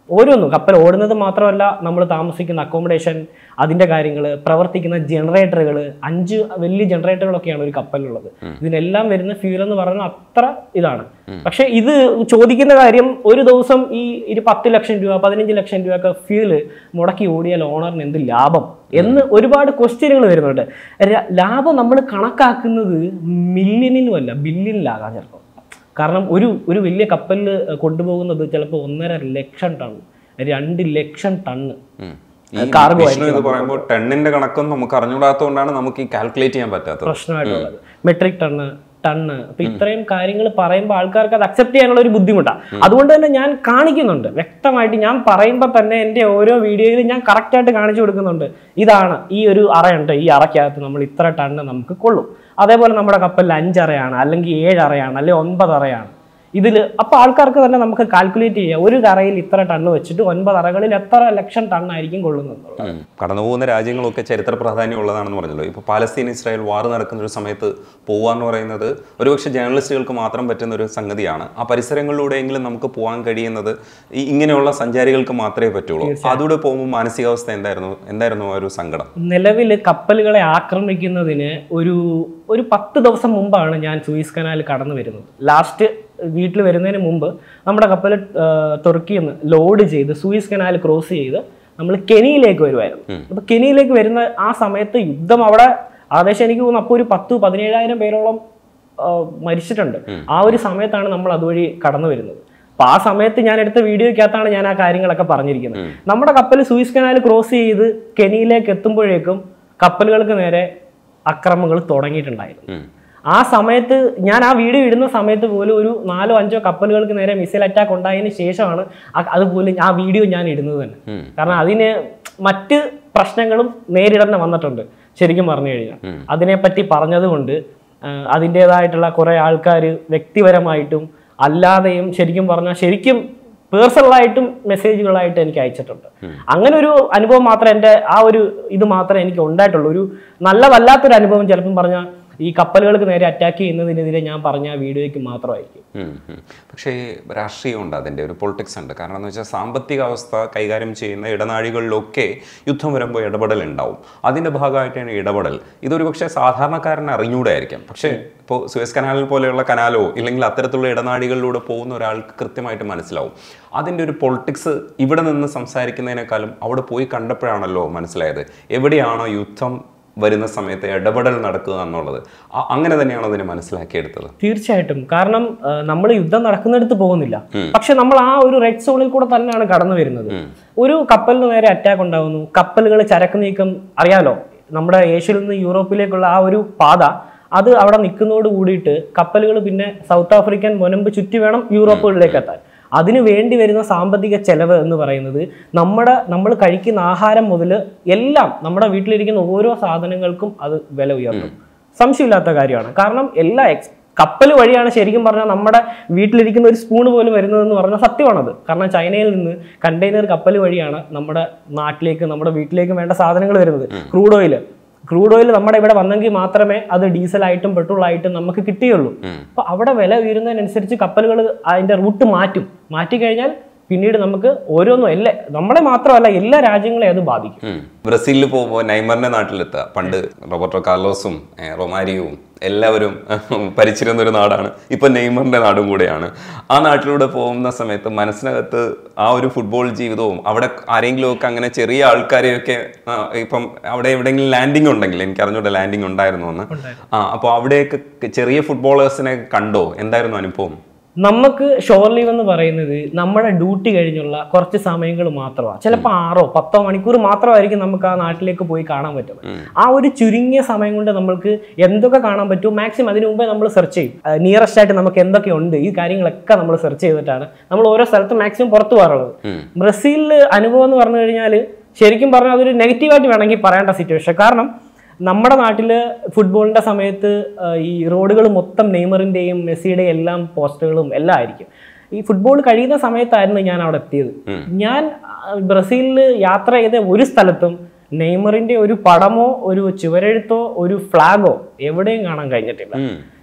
ഓരോന്നും കപ്പൽ ഓടുന്നത് മാത്രമല്ല നമ്മൾ താമസിക്കുന്ന അക്കോമഡേഷൻ അതിന്റെ കാര്യങ്ങൾ പ്രവർത്തിക്കുന്ന ജനറേറ്ററുകൾ അഞ്ച് വലിയ ജനറേറ്ററുകളൊക്കെയാണ് ഒരു കപ്പലിലുള്ളത് ഇതിനെല്ലാം വരുന്ന ഫ്യൂൽ എന്ന് പറയുന്നത് അത്ര ഇതാണ് പക്ഷെ ഇത് ചോദിക്കുന്ന കാര്യം ഒരു ദിവസം ഈ ഒരു പത്ത് ലക്ഷം രൂപ പതിനഞ്ച് ലക്ഷം രൂപ ഒക്കെ ഫ്യൂല് മുടക്കി ഓടിയാൽ ഓണറിന് എന്ത് ലാഭം എന്ന് ഒരുപാട് ക്വസ്റ്റ്യനുകൾ വരുന്നുണ്ട് ര- ലാഭം നമ്മൾ കണക്കാക്കുന്നത് മില്യണിലും അല്ല ബില്യണിലാകാം ചിലപ്പോൾ കാരണം ഒരു ഒരു വലിയ കപ്പലിൽ കൊണ്ടുപോകുന്നത് ചിലപ്പോൾ ഒന്നര ലക്ഷം ടൺ രണ്ട് ലക്ഷം ടണ്ണ് ഉം. ഈ cargo വിഷ്ണു ഇത് പറയുമ്പോൾ ടെണ്ണിന്റെ കണക്കൊന്നും നമുക്ക് അറിഞ്ഞുകൂടാത്തതുകൊണ്ടാണ് നമുക്ക് ഈ കാൽക്കുലേറ്റ് ചെയ്യാൻ പറ്റാത്തത് പ്രശ്നമായിട്ടുള്ളത് മെട്രിക് ടണ്ണ് ടണ്ണ് അപ്പൊ ഇത്രയും കാര്യങ്ങൾ പറയുമ്പോൾ ആൾക്കാർക്ക് അത് അക്സെപ്റ്റ് ചെയ്യാനുള്ള ഒരു ബുദ്ധിമുട്ടാണ് അതുകൊണ്ട് തന്നെ ഞാൻ കാണിക്കുന്നുണ്ട് വ്യക്തമായിട്ട് ഞാൻ പറയുമ്പോൾ തന്നെ എൻ്റെ ഓരോ വീഡിയോയിലും ഞാൻ കറക്റ്റ് ആയിട്ട് കാണിച്ചു കൊടുക്കുന്നുണ്ട് ഇതാണ് ഈ ഒരു അറയുണ്ട് ഈ അറയ്ക്കകത്ത് നമ്മൾ ഇത്ര ടണ്ണ് നമുക്ക് കൊള്ളും അതേപോലെ നമ്മുടെ കപ്പലിൽ അഞ്ചറയാണ് അല്ലെങ്കിൽ ഏഴ് അറയാണ് അല്ലെങ്കിൽ ഒൻപത് അറയാണ് ഇതിൽ അപ്പോൾ ആൾക്കാർക്ക് തന്നെ നമുക്ക് കാൽക്കുലേറ്റ് ചെയ്യാം ഒരു കറയിൽ ഇത്ര ടണ്ണ് വെച്ചിട്ട് ഒൻപത് അറകളിൽ എത്ര ലക്ഷം ടണ്ണായിരിക്കും കൊള്ളുന്നത് ഉം. കടന്നുപോകുന്ന രാജ്യങ്ങളൊക്കെ ചരിത്ര പ്രാധാന്യം ഉള്ളതാണെന്ന് പറഞ്ഞല്ലോ ഇപ്പോൾ പാലസ്തീൻ ഇസ്രായേൽ വാർ നടക്കുന്ന ഒരു സമയത്ത് പോവാന്ന് പറയുന്നത് ഒരുപക്ഷെ ജേർണലിസ്റ്റുകൾക്ക് മാത്രം പറ്റുന്ന ഒരു സംഗതിയാണ് ആ പരിസരങ്ങളിലൂടെയെങ്കിലും നമുക്ക് പോകാൻ കഴിയുന്നത് ഈ ഇങ്ങനെയുള്ള സഞ്ചാരികൾക്ക് മാത്രമേ പറ്റുള്ളൂ അതിലൂടെ പോകുമ്പോൾ മാനസികാവസ്ഥ എന്തായിരുന്നു എന്തായിരുന്നു ആ ഒരു സങ്കടം നിലവിൽ കപ്പലുകളെ ആക്രമിക്കുന്നതിന് ഒരു ഒരു പത്ത് ദിവസം മുമ്പാണ് ഞാൻ സൂയിസ് കനാൽ കടന്നു വരുന്നത് ലാസ്റ്റ് വീട്ടിൽ വരുന്നതിന് മുമ്പ് നമ്മുടെ കപ്പൽ തുർക്കിയിൽ നിന്ന് ലോഡ് ചെയ്ത് സൂയിസ് കനാൽ ക്രോസ് ചെയ്ത് നമ്മൾ കെനിയിലേക്ക് വരുമായിരുന്നു അപ്പൊ കെനിയിലേക്ക് വരുന്ന ആ സമയത്ത് യുദ്ധം അവിടെ ഏകദേശം എനിക്ക് തോന്നുന്നു അപ്പോൾ ഒരു പത്ത് പതിനേഴായിരം പേരോളം ആ, മരിച്ചിട്ടുണ്ട് ആ ഒരു സമയത്താണ് നമ്മൾ അതുവഴി കടന്നു വരുന്നത് അപ്പൊ ആ സമയത്ത് ഞാൻ എടുത്ത വീഡിയോയ്ക്കകത്താണ് ഞാൻ ആ കാര്യങ്ങളൊക്കെ പറഞ്ഞിരിക്കുന്നത് നമ്മുടെ കപ്പൽ സൂയിസ് കനാൽ ക്രോസ് ചെയ്ത് കെനിയിലേക്ക് എത്തുമ്പോഴേക്കും കപ്പലുകൾക്ക് നേരെ അക്രമങ്ങൾ തുടങ്ങിയിട്ടുണ്ടായിരുന്നു ഉം. ആ സമയത്ത് ഞാൻ ആ വീഡിയോ ഇടുന്ന സമയത്ത് പോലും ഒരു നാലോ അഞ്ചോ കപ്പലുകൾക്ക് നേരെ മിസൈൽ അറ്റാക്ക് ഉണ്ടായതിനു ശേഷമാണ് ആ- അതുപോലും ആ വീഡിയോ ഞാൻ ഇടുന്നത് തന്നെ ഉം. കാരണം അതിന് മറ്റ് പ്രശ്നങ്ങളും നേരിടേണ്ട വന്നിട്ടുണ്ട് ശരിക്കും പറഞ്ഞു കഴിഞ്ഞാൽ അതിനെപ്പറ്റി പറഞ്ഞതുകൊണ്ട് ആ, അതിൻ്റെതായിട്ടുള്ള കുറേ ആൾക്കാർ വ്യക്തിപരമായിട്ടും അല്ലാതെയും ശരിക്കും പറഞ്ഞാൽ ശരിക്കും പേഴ്സണലായിട്ടും മെസ്സേജുകളായിട്ട് എനിക്ക് അയച്ചിട്ടുണ്ട് അങ്ങനെ ഒരു അനുഭവം മാത്രമേ എൻ്റെ ആ ഒരു ഇത് മാത്രമേ എനിക്ക് ഉണ്ടായിട്ടുള്ളൂ ഒരു നല്ലതല്ലാത്തൊരു അനുഭവം ചിലപ്പം പറഞ്ഞാൽ ഈ കപ്പലുകൾക്ക് നേരെ അറ്റാക്ക് ചെയ്യുന്നതിനെതിരെ ഞാൻ പറഞ്ഞ ആ വീഡിയോയ്ക്ക് മാത്രമായിരിക്കും ഉം, ഉം. പക്ഷേ രാഷ്ട്രീയമുണ്ട് അതിൻ്റെ ഒരു പൊളിറ്റിക്സ് ഉണ്ട് കാരണം എന്ന് വെച്ചാൽ സാമ്പത്തിക അവസ്ഥ കൈകാര്യം ചെയ്യുന്ന ഇടനാഴികളിലൊക്കെ യുദ്ധം വരുമ്പോൾ ഇടപെടൽ ഉണ്ടാവും അതിൻ്റെ ഭാഗമായിട്ടാണ് ഇടപെടൽ ഇതൊരു പക്ഷേ സാധാരണക്കാരന് അറിഞ്ഞൂടായിരിക്കാം പക്ഷേ ഇപ്പോൾ സുയസ് കനാലിൽ പോലെയുള്ള കനാലോ ഇല്ലെങ്കിൽ അത്തരത്തിലുള്ള ഇടനാഴികളിലൂടെ പോകുന്ന ഒരാൾക്ക് കൃത്യമായിട്ട് മനസ്സിലാവും അതിൻ്റെ ഒരു പൊളിറ്റിക്സ് ഇവിടെ നിന്ന് സംസാരിക്കുന്നതിനേക്കാളും അവിടെ പോയി കണ്ടപ്പോഴാണല്ലോ മനസ്സിലായത് എവിടെയാണോ യുദ്ധം വരുന്ന സമയത്ത് ഇടപെടൽ നടക്കുക എന്നുള്ളത് അ- അങ്ങനെ തന്നെയാണോ അതിനെ മനസ്സിലാക്കിയെടുത്തത് തീർച്ചയായിട്ടും കാരണം നമ്മൾ യുദ്ധം നടക്കുന്നിടത്ത് പോകുന്നില്ല പക്ഷെ നമ്മൾ ആ ഒരു റെഡ് സോണിൽ കൂടെ തന്നെയാണ് കടന്നു വരുന്നത് ഒരു കപ്പലിന് നേരെ അറ്റാക്ക് ഉണ്ടാകുന്നു കപ്പലുകൾ ചരക്ക് നീക്കം അറിയാലോ നമ്മുടെ ഏഷ്യയിൽ നിന്ന് യൂറോപ്പിലേക്കുള്ള ആ ഒരു പാത അത് അവിടെ നിൽക്കുന്നതോട് കൂടിയിട്ട് കപ്പലുകൾ പിന്നെ സൗത്ത് ആഫ്രിക്കൻ മുനമ്പ് ചുറ്റി വേണം യൂറോപ്പുകളിലേക്ക് എത്താൻ അതിന് വേണ്ടി വരുന്ന സാമ്പത്തിക ചെലവ് എന്ന് പറയുന്നത് നമ്മുടെ നമ്മൾ കഴിക്കുന്ന ആഹാരം മുതൽ എല്ലാം നമ്മുടെ വീട്ടിലിരിക്കുന്ന ഓരോ സാധനങ്ങൾക്കും അത് വില ഉയർത്തും സംശയമില്ലാത്ത കാര്യമാണ് കാരണം എല്ലാ എക്സ് കപ്പൽ വഴിയാണ് ശരിക്കും പറഞ്ഞാൽ നമ്മുടെ വീട്ടിലിരിക്കുന്ന ഒരു സ്പൂൺ പോലും വരുന്നതെന്ന് പറഞ്ഞാൽ സത്യമാണത് കാരണം ചൈനയിൽ നിന്ന് കണ്ടെയ്നർ കപ്പൽ വഴിയാണ് നമ്മുടെ നാട്ടിലേക്ക് നമ്മുടെ വീട്ടിലേക്ക് വേണ്ട സാധനങ്ങൾ വരുന്നത് ക്രൂഡ് ഓയിൽ ക്രൂഡ് ഓയിൽ നമ്മുടെ ഇവിടെ വന്നെങ്കിൽ മാത്രമേ അത് ഡീസലായിട്ടും പെട്രോളായിട്ടും നമുക്ക് കിട്ടുകയുള്ളൂ അപ്പൊ അവിടെ വില ഉയരുന്നതിനനുസരിച്ച് കപ്പലുകൾ അതിന്റെ റൂട്ട് മാറ്റും മാറ്റിക്കഴിഞ്ഞാൽ പിന്നീട് നമുക്ക് ഓരോന്നും എല്ലാ നമ്മളെ മാത്രമല്ല എല്ലാ രാജ്യങ്ങളെയും അത് ബാധിക്കും ഉം. ബ്രസീലിൽ പോകുമ്പോൾ നൈമറിന്റെ നാട്ടിലെത്തുക പണ്ട് റോബർട്ടോ കാർലോസും ഏ, റൊമാരിയും എല്ലാവരും ഭരിച്ചിരുന്ന ഒരു നാടാണ് ഇപ്പൊ നെയ്മറിന്റെ നാടും കൂടെയാണ് ആ നാട്ടിലൂടെ പോകുന്ന സമയത്ത് മനസ്സിനകത്ത് ആ ഒരു ഫുട്ബോൾ ജീവിതവും അവിടെ ആരെങ്കിലും ഒക്കെ അങ്ങനെ ചെറിയ ആൾക്കാരെയൊക്കെ ആ, ഇപ്പം അവിടെ എവിടെയെങ്കിലും ലാൻഡിംഗ് ഉണ്ടെങ്കിൽ എനിക്ക് അറിഞ്ഞൂടെ ലാൻഡിംഗ് ഉണ്ടായിരുന്നു എന്ന് ആ അപ്പോൾ അവിടെയൊക്കെ ചെറിയ ഫുട്ബോളേഴ്സിനെ കണ്ടോ എന്തായിരുന്നു അനുഭവം നമുക്ക് ഷോർ ലീവ് എന്ന് പറയുന്നത് നമ്മുടെ ഡ്യൂട്ടി കഴിഞ്ഞുള്ള കുറച്ച് സമയങ്ങൾ മാത്രമാണ് ചിലപ്പോൾ ആറോ പത്തോ മണിക്കൂർ മാത്രമായിരിക്കും നമുക്ക് ആ നാട്ടിലേക്ക് പോയി കാണാൻ പറ്റുന്നത് ആ ഒരു ചുരുങ്ങിയ സമയം കൊണ്ട് നമ്മൾക്ക് എന്തൊക്കെ കാണാൻ പറ്റും മാക്സിമം അതിനു മുമ്പേ നമ്മൾ സെർച്ച് ചെയ്യും നിയറസ്റ്റ് ആയിട്ട് നമുക്ക് എന്തൊക്കെ ഉണ്ട് ഈ കാര്യങ്ങളൊക്കെ നമ്മൾ സെർച്ച് ചെയ്തിട്ടാണ് നമ്മൾ ഓരോ സ്ഥലത്ത് മാക്സിമം പുറത്തു പോകാറുള്ളത് ബ്രസീലിൽ അനുഭവം എന്ന് പറഞ്ഞു കഴിഞ്ഞാൽ ശരിക്കും പറഞ്ഞാൽ അതൊരു നെഗറ്റീവായിട്ട് വേണമെങ്കിൽ പറയേണ്ട സിറ്റുവേഷൻ കാരണം നമ്മുടെ നാട്ടിൽ ഫുട്ബോളിന്റെ സമയത്ത് ആ, ഈ റോഡുകൾ മൊത്തം നെയ്മറിന്റെയും മെസ്സിയുടെയും എല്ലാം പോസ്റ്ററുകളും എല്ലാം ആയിരിക്കും ഈ ഫുട്ബോൾ കഴിയുന്ന സമയത്തായിരുന്നു ഞാൻ അവിടെ എത്തിയത് ഞാൻ ആ, ബ്രസീലിൽ യാത്ര ചെയ്ത ഒരു സ്ഥലത്തും നെയ്മറിന്റെ ഒരു പടമോ ഒരു ചുവരെഴുത്തോ ഒരു ഫ്ലാഗോ എവിടെയും കാണാൻ കഴിഞ്ഞിട്ടില്ല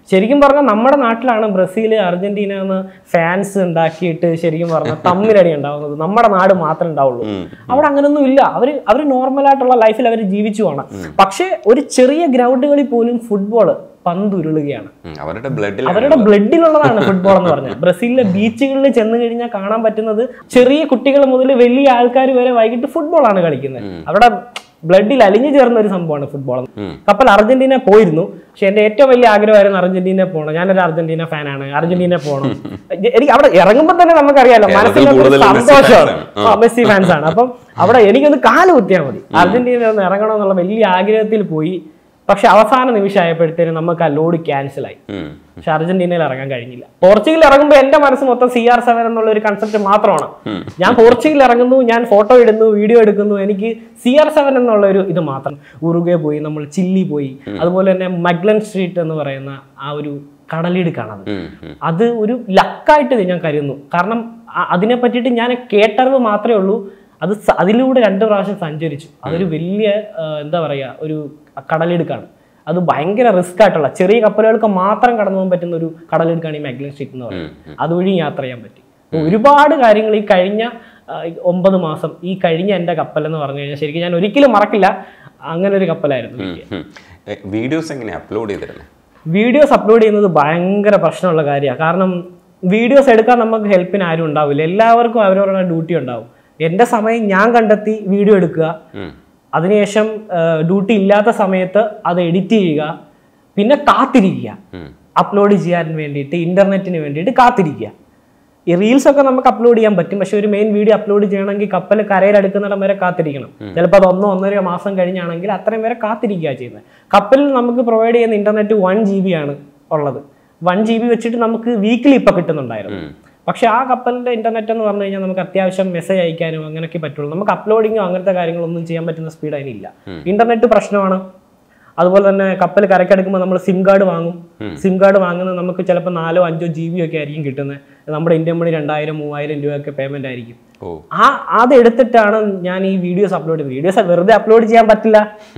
ശരിക്കും പറഞ്ഞാൽ നമ്മുടെ നാട്ടിലാണ് ബ്രസീൽ അർജന്റീന എന്ന് ഫാൻസ് ഉണ്ടാക്കിയിട്ട് ശരിക്കും പറഞ്ഞാൽ തമ്മിലടി ഉണ്ടാവുന്നത് നമ്മുടെ നാട് മാത്രമേ ഉണ്ടാവുള്ളൂ അവിടെ അങ്ങനൊന്നും ഇല്ല അവര് അവർ നോർമലായിട്ടുള്ള ലൈഫിൽ അവർ ജീവിച്ചു പോകണം പക്ഷേ ഒരു ചെറിയ ഗ്രൗണ്ടുകളിൽ പോലും ഫുട്ബോൾ പന്തുരുളുകയാണ് ഉം, അവരുടെ ബ്ലഡിൽ അവരുടെ ബ്ലഡിലുള്ളതാണ് ഫുട്ബോൾ എന്ന് പറഞ്ഞാൽ ബ്രസീലിലെ ബീച്ചുകളിൽ ചെന്ന് കഴിഞ്ഞാൽ കാണാൻ പറ്റുന്നത് ചെറിയ കുട്ടികൾ മുതൽ വലിയ ആൾക്കാർ വരെ വൈകിട്ട് ഫുട്ബോൾ ആണ് കളിക്കുന്നത് അവിടെ ബ്ലഡിൽ അലിഞ്ഞു ചേർന്ന ഒരു സംഭവമാണ് ഫുട്ബോൾ കപ്പൽ അർജന്റീന പോയിരുന്നു പക്ഷെ എന്റെ ഏറ്റവും വലിയ ആഗ്രഹമായിരുന്നു അർജന്റീന പോകണം ഞാനൊരു അർജന്റീന ഫാനാണ് അർജന്റീന പോകണം എനിക്ക് അവിടെ ഇറങ്ങുമ്പോൾ തന്നെ നമുക്കറിയാലോ കേരളത്തിൽ മനസ്സിൽ കൂടുതൽ മെസ്സി സന്തോഷമാണ് fans ആണ്. ആ, മെസ്സി ഫാൻസ് ആണ് അപ്പം അവിടെ എനിക്കൊന്ന് കാല് കുത്തിയാൽ മതി അർജന്റീന ഒന്ന് ഇറങ്ങണം എന്നുള്ള വലിയ ആഗ്രഹത്തിൽ പോയി പക്ഷെ അവസാന നിമിഷമായപ്പോഴത്തേനും നമുക്ക് ആ ലോഡ് ക്യാൻസൽ ആയി ഉം. പക്ഷെ അർജന്റീനയിൽ ഇറങ്ങാൻ കഴിഞ്ഞില്ല പോർച്ചുഗൽ ഇറങ്ങുമ്പോൾ എന്റെ മനസ്സ് മൊത്തം സി ആർ സെവൻ എന്നുള്ള ഒരു കൺസെപ്റ്റ് മാത്രമാണ് ഞാൻ പോർച്ചുഗൽ ഇറങ്ങുന്നു ഞാൻ ഫോട്ടോ ഇടുന്നു വീഡിയോ എടുക്കുന്നു എനിക്ക് സി ആർ സെവൻ എന്നുള്ള ഒരു ഇത് മാത്രം ഉറുഗെ പോയി നമ്മൾ ചില്ലി പോയി അതുപോലെ തന്നെ മഗ്ലൻ സ്ട്രീറ്റ് എന്ന് പറയുന്ന ആ ഒരു കടലിടുക്കാണത് ഉം, ഉം. അത് ഒരു ലക്കായിട്ട് ഞാൻ കരുതുന്നു കാരണം അ- അതിനെ പറ്റിയിട്ട് ഞാൻ കേട്ടറിവ് മാത്രമേ ഉള്ളൂ അത് സ- അതിലൂടെ രണ്ട് പ്രാവശ്യം സഞ്ചരിച്ചു അതൊരു വലിയ ആ, എന്താ പറയുക ഒരു കടലിടുക്കാണ് അത് ഭയങ്കര റിസ്ക് ആയിട്ടുള്ള ചെറിയ കപ്പലുകൾക്ക് മാത്രം കടന്നു പോകാൻ പറ്റുന്ന ഒരു കടലിടുക്കാണ് ഈ മാഗ്ലൻ സ്ട്രീറ്റ് എന്ന് പറയുന്നത് അതുവഴി യാത്ര ചെയ്യാൻ പറ്റി അപ്പൊ ഒരുപാട് കാര്യങ്ങൾ ഈ കഴിഞ്ഞ ആ, ഈ ഒമ്പത് മാസം ഈ കഴിഞ്ഞ എൻ്റെ കപ്പൽ എന്ന് പറഞ്ഞു കഴിഞ്ഞാൽ ശരിക്കും ഞാൻ ഒരിക്കലും മറക്കില്ല അങ്ങനെ ഒരു കപ്പലായിരുന്നു എനിക്ക് ഉം. എ, വീഡിയോസ് എങ്ങനെ അപ്ലോഡ് ചെയ്തിരുന്നത് വീഡിയോസ് അപ്ലോഡ് ചെയ്യുന്നത് ഭയങ്കര പ്രശ്നമുള്ള കാര്യമാണ് കാരണം വീഡിയോസ് എടുക്കാൻ നമുക്ക് ഹെൽപ്പിന് ആരും ഉണ്ടാവില്ല എല്ലാവർക്കും അവരവരുടെ ഡ്യൂട്ടി ഉണ്ടാവും എൻ്റെ സമയം ഞാൻ കണ്ടെത്തി വീഡിയോ എടുക്കുക ഉം. അതിനുശേഷം ഡ്യൂട്ടി ഇല്ലാത്ത സമയത്ത് അത് എഡിറ്റ് ചെയ്യുക പിന്നെ കാത്തിരിക്കുക ഉം. അപ്ലോഡ് ചെയ്യാൻ വേണ്ടിയിട്ട് ഇന്റർനെറ്റിന് വേണ്ടിയിട്ട് കാത്തിരിക്കുക ഈ റീൽസ് ഒക്കെ നമുക്ക് അപ്ലോഡ് ചെയ്യാൻ പറ്റും പക്ഷെ ഒരു മെയിൻ വീഡിയോ അപ്ലോഡ് ചെയ്യണമെങ്കിൽ കപ്പൽ കരയിലെടുക്കുന്നിടം വരെ കാത്തിരിക്കണം ചിലപ്പോൾ അത് ഒന്നോ ഒന്നര മാസം കഴിഞ്ഞാണെങ്കിൽ അത്രയും വരെ കാത്തിരിക്കുക ചെയ്യുന്നത് കപ്പലിൽ നമുക്ക് പ്രൊവൈഡ് ചെയ്യുന്ന ഇന്റർനെറ്റ് വൺ ജി ബി ആണ് ഉള്ളത് വൺ ജി ബി വെച്ചിട്ട് നമുക്ക് വീക്കിലി ഇപ്പൊ കിട്ടുന്നുണ്ടായിരുന്നു പക്ഷെ ആ കപ്പലിന്റെ ഇന്റർനെറ്റ് എന്ന് പറഞ്ഞു കഴിഞ്ഞാൽ നമുക്ക് അത്യാവശ്യം മെസ്സേജ് അയക്കാനും അങ്ങനെയൊക്കെ പറ്റുള്ളൂ നമുക്ക് അപ്ലോഡിങ്ങോ അങ്ങനത്തെ കാര്യങ്ങളൊന്നും ചെയ്യാൻ പറ്റുന്ന സ്പീഡ് അതിനില്ല ഇന്റർനെറ്റ് പ്രശ്നമാണ് അതുപോലെ തന്നെ കപ്പൽ കരക്കെടുക്കുമ്പോൾ നമ്മൾ സിം കാർഡ് വാങ്ങും സിം കാർഡ് വാങ്ങുന്നത് നമുക്ക് ചിലപ്പോൾ നാലോ അഞ്ചോ ജി ബി ഒക്കെ ആയിരിക്കും കിട്ടുന്നത് നമ്മുടെ ഇന്ത്യൻ മണി രണ്ടായിരം മൂവായിരം രൂപയൊക്കെ പേയ്മെന്റ് ആയിരിക്കും ഓ ആ അത് എടുത്തിട്ടാണ് ഞാൻ ഈ വീഡിയോസ് അപ്ലോഡ് ചെയ്യുന്നത് വീഡിയോസ് വെറുതെ അപ്ലോഡ് ചെയ്യാൻ പറ്റില്ല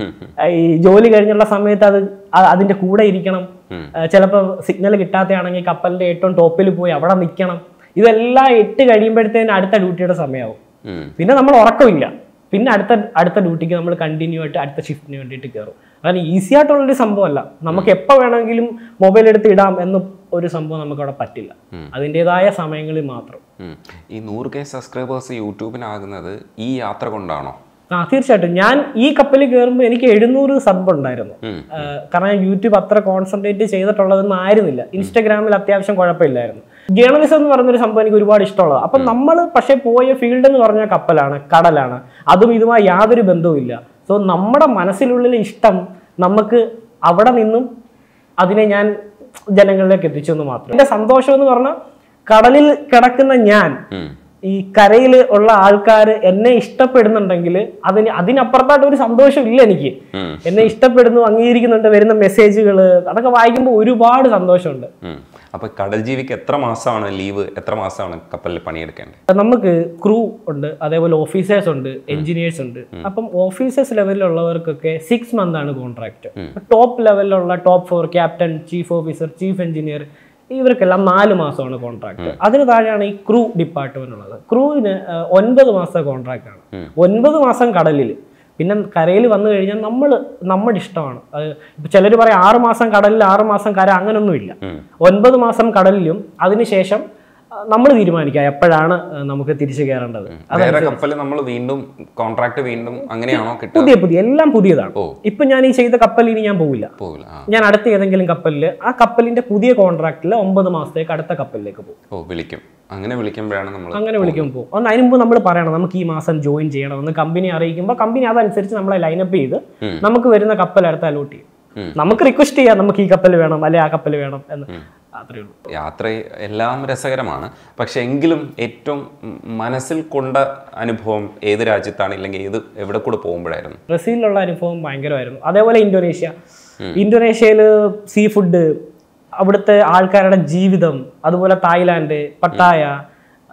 ഈ ജോലി കഴിഞ്ഞുള്ള സമയത്ത് അത് അ- അതിന്റെ കൂടെ ഇരിക്കണം ചിലപ്പോൾ സിഗ്നൽ കിട്ടാത്തയാണെങ്കിൽ കപ്പലിന്റെ ഏറ്റവും ടോപ്പിൽ പോയി അവിടെ നിൽക്കണം ഇതെല്ലാം ഇട്ട് കഴിയുമ്പോഴത്തേന് അടുത്ത ഡ്യൂട്ടിയുടെ സമയമാവും ഉം. പിന്നെ നമ്മൾ ഉറക്കമില്ല പിന്നെ അടുത്ത അടുത്ത ഡ്യൂട്ടിക്ക് നമ്മൾ കണ്ടിന്യൂ ആയിട്ട് അടുത്ത ഷിഫ്റ്റിന് വേണ്ടിയിട്ട് കയറും കാരണം ഈസി ആയിട്ടുള്ളൊരു സംഭവമല്ല നമുക്ക് എപ്പോൾ വേണമെങ്കിലും മൊബൈൽ എടുത്ത് ഇടാം എന്ന് ഒരു സംഭവം നമുക്ക് അവിടെ പറ്റില്ല അതിൻ്റെതായ സമയങ്ങളിൽ മാത്രം ഉം. ഈ നൂറ് കെ സബ്സ്ക്രൈബേഴ്സ് യൂട്യൂബിനാകുന്നത് ഈ യാത്ര കൊണ്ടാണോ ആ തീർച്ചയായിട്ടും ഞാൻ ഈ കപ്പലിൽ കയറുമ്പോൾ എനിക്ക് എഴുന്നൂറ് സബ് ഉണ്ടായിരുന്നു ഉം. ആ, കാരണം ഞാൻ യൂട്യൂബ് അത്ര കോൺസെൻട്രേറ്റ് ചെയ്തിട്ടുള്ളതൊന്നും ആയിരുന്നില്ല ഇൻസ്റ്റാഗ്രാമിൽ അത്യാവശ്യം കുഴപ്പമില്ലായിരുന്നു ജേർണലിസം എന്ന് പറയുന്ന ഒരു സംഭവം എനിക്ക് ഒരുപാട് ഇഷ്ടമുള്ളത് അപ്പം നമ്മൾ പക്ഷേ പോയ ഫീൽഡ് എന്ന് പറഞ്ഞാൽ കപ്പലാണ് കടലാണ് അതും ഇതുമായി യാതൊരു ബന്ധവുമില്ല സോ നമ്മുടെ മനസ്സിലുള്ളിലെ ഇഷ്ടം നമുക്ക് അവിടെ നിന്നും അതിനെ ഞാൻ ജനങ്ങളിലേക്ക് എത്തിച്ചു എന്ന് മാത്രം എൻ്റെ സന്തോഷം എന്ന് പറഞ്ഞാൽ കടലിൽ കിടക്കുന്ന ഞാൻ ഉം. ഈ കരയിൽ ഉള്ള ആൾക്കാർ എന്നെ ഇഷ്ടപ്പെടുന്നുണ്ടെങ്കിൽ അതിന് അതിനപ്പുറത്തായിട്ട് ഒരു സന്തോഷം ഇല്ല എനിക്ക് ഉം. എന്നെ ഇഷ്ടപ്പെടുന്നു അംഗീകരിക്കുന്നുണ്ട് വരുന്ന മെസ്സേജുകൾ അതൊക്കെ വായിക്കുമ്പോൾ ഒരുപാട് സന്തോഷമുണ്ട് ഉം. അപ്പൊ കടൽ ജീവിക്ക് എത്ര മാസമാണ് ലീവ് എത്ര മാസമാണ് കപ്പലിൽ പണിയെടുക്കേണ്ടത് നമുക്ക് ക്രൂ ഉണ്ട് അതേപോലെ ഓഫീസേഴ്സ് ഉണ്ട് എഞ്ചിനീയേഴ്സ് ഉണ്ട് അപ്പം ഓഫീസേഴ്സ് ലെവലിലുള്ളവർക്കൊക്കെ സിക്സ് മന്ത് ആണ് കോൺട്രാക്ട് ടോപ്പ് ലെവലിലുള്ള top four captain chief officer chief engineer ഇവർക്കെല്ലാം നാല് മാസമാണ് കോൺട്രാക്ട് അതിന് താഴെയാണ് ഈ ക്രൂ ഡിപ്പാർട്ട്മെന്റ് ഉള്ളത് ക്രൂവിന് ഒൻപത് മാസത്തെ കോൺട്രാക്ട് ആണ് ഒൻപത് മാസം കടലിൽ പിന്നെ കരയിൽ വന്നു കഴിഞ്ഞാൽ നമ്മൾ നമ്മുടെ ഇഷ്ടമാണ് അത് ഇപ്പൊ ചിലർ പറയും ആറ് മാസം കടലിൽ ആറ് മാസം കര അങ്ങനൊന്നുമില്ല ഒൻപത് മാസം കടലിലും അതിനുശേഷം നമ്മൾ തീരുമാനിക്കാം എപ്പോഴാണ് ആ, നമുക്ക് തിരിച്ചു കയറേണ്ടത് വേറെ കപ്പൽ നമ്മൾ വീണ്ടും കോൺട്രാക്ട് വീണ്ടും അങ്ങനെയാണോ കിട്ടുക പുതിയ പുതിയ എല്ലാം പുതിയതാണ് ഓ. ഇപ്പൊ ഞാൻ ഈ ചെയ്ത കപ്പലിൽ ഇനി ഞാൻ പോവില്ല പോകില്ല ആ ഞാൻ അടുത്ത ഏതെങ്കിലും കപ്പലിൽ ആ കപ്പലിന്റെ പുതിയ കോൺട്രാക്റ്റിൽ ഒമ്പത് മാസത്തേക്ക് അടുത്ത കപ്പലിലേക്ക് പോകും ഓ വിളിക്കും അങ്ങനെ വിളിക്കുമ്പോഴാണ് നമ്മൾ അങ്ങനെ വിളിക്കുമ്പോൾ പോകും ഒന്ന് അതിന് മുമ്പ് നമ്മൾ പറയണം നമുക്ക് ഈ മാസം ജോയിൻ ചെയ്യണമെന്ന് കമ്പനി അറിയിക്കുമ്പോൾ കമ്പനി അതനുസരിച്ച് നമ്മളെ ലൈനപ്പ് ചെയ്ത് നമുക്ക് വരുന്ന കപ്പൽ അടുത്ത് അലോട്ട് ചെയ്യും നമുക്ക് റിക്വസ്റ്റ് ചെയ്യാം നമുക്ക് ഈ കപ്പൽ വേണം അല്ലെ ആ കപ്പൽ വേണം എന്ന് അത്രേ ഉള്ളൂ യാത്ര എല്ലാം രസകരമാണ് പക്ഷെ എങ്കിലും ഏറ്റവും ഉം, മനസ്സിൽ കൊണ്ട അനുഭവം ഏത് രാജ്യത്താണ് ഇല്ലെങ്കിൽ ഏത് എവിടെ കൂടെ പോകുമ്പോഴായിരുന്നു ബ്രസീലിലുള്ള അനുഭവം ഭയങ്കരമായിരുന്നു അതേപോലെ ഇന്തോനേഷ്യ ഇന്തോനേഷ്യയിൽ സീ ഫുഡ് അവിടുത്തെ ആൾക്കാരുടെ ജീവിതം അതുപോലെ തായ്ലാന്റ് പട്ടായ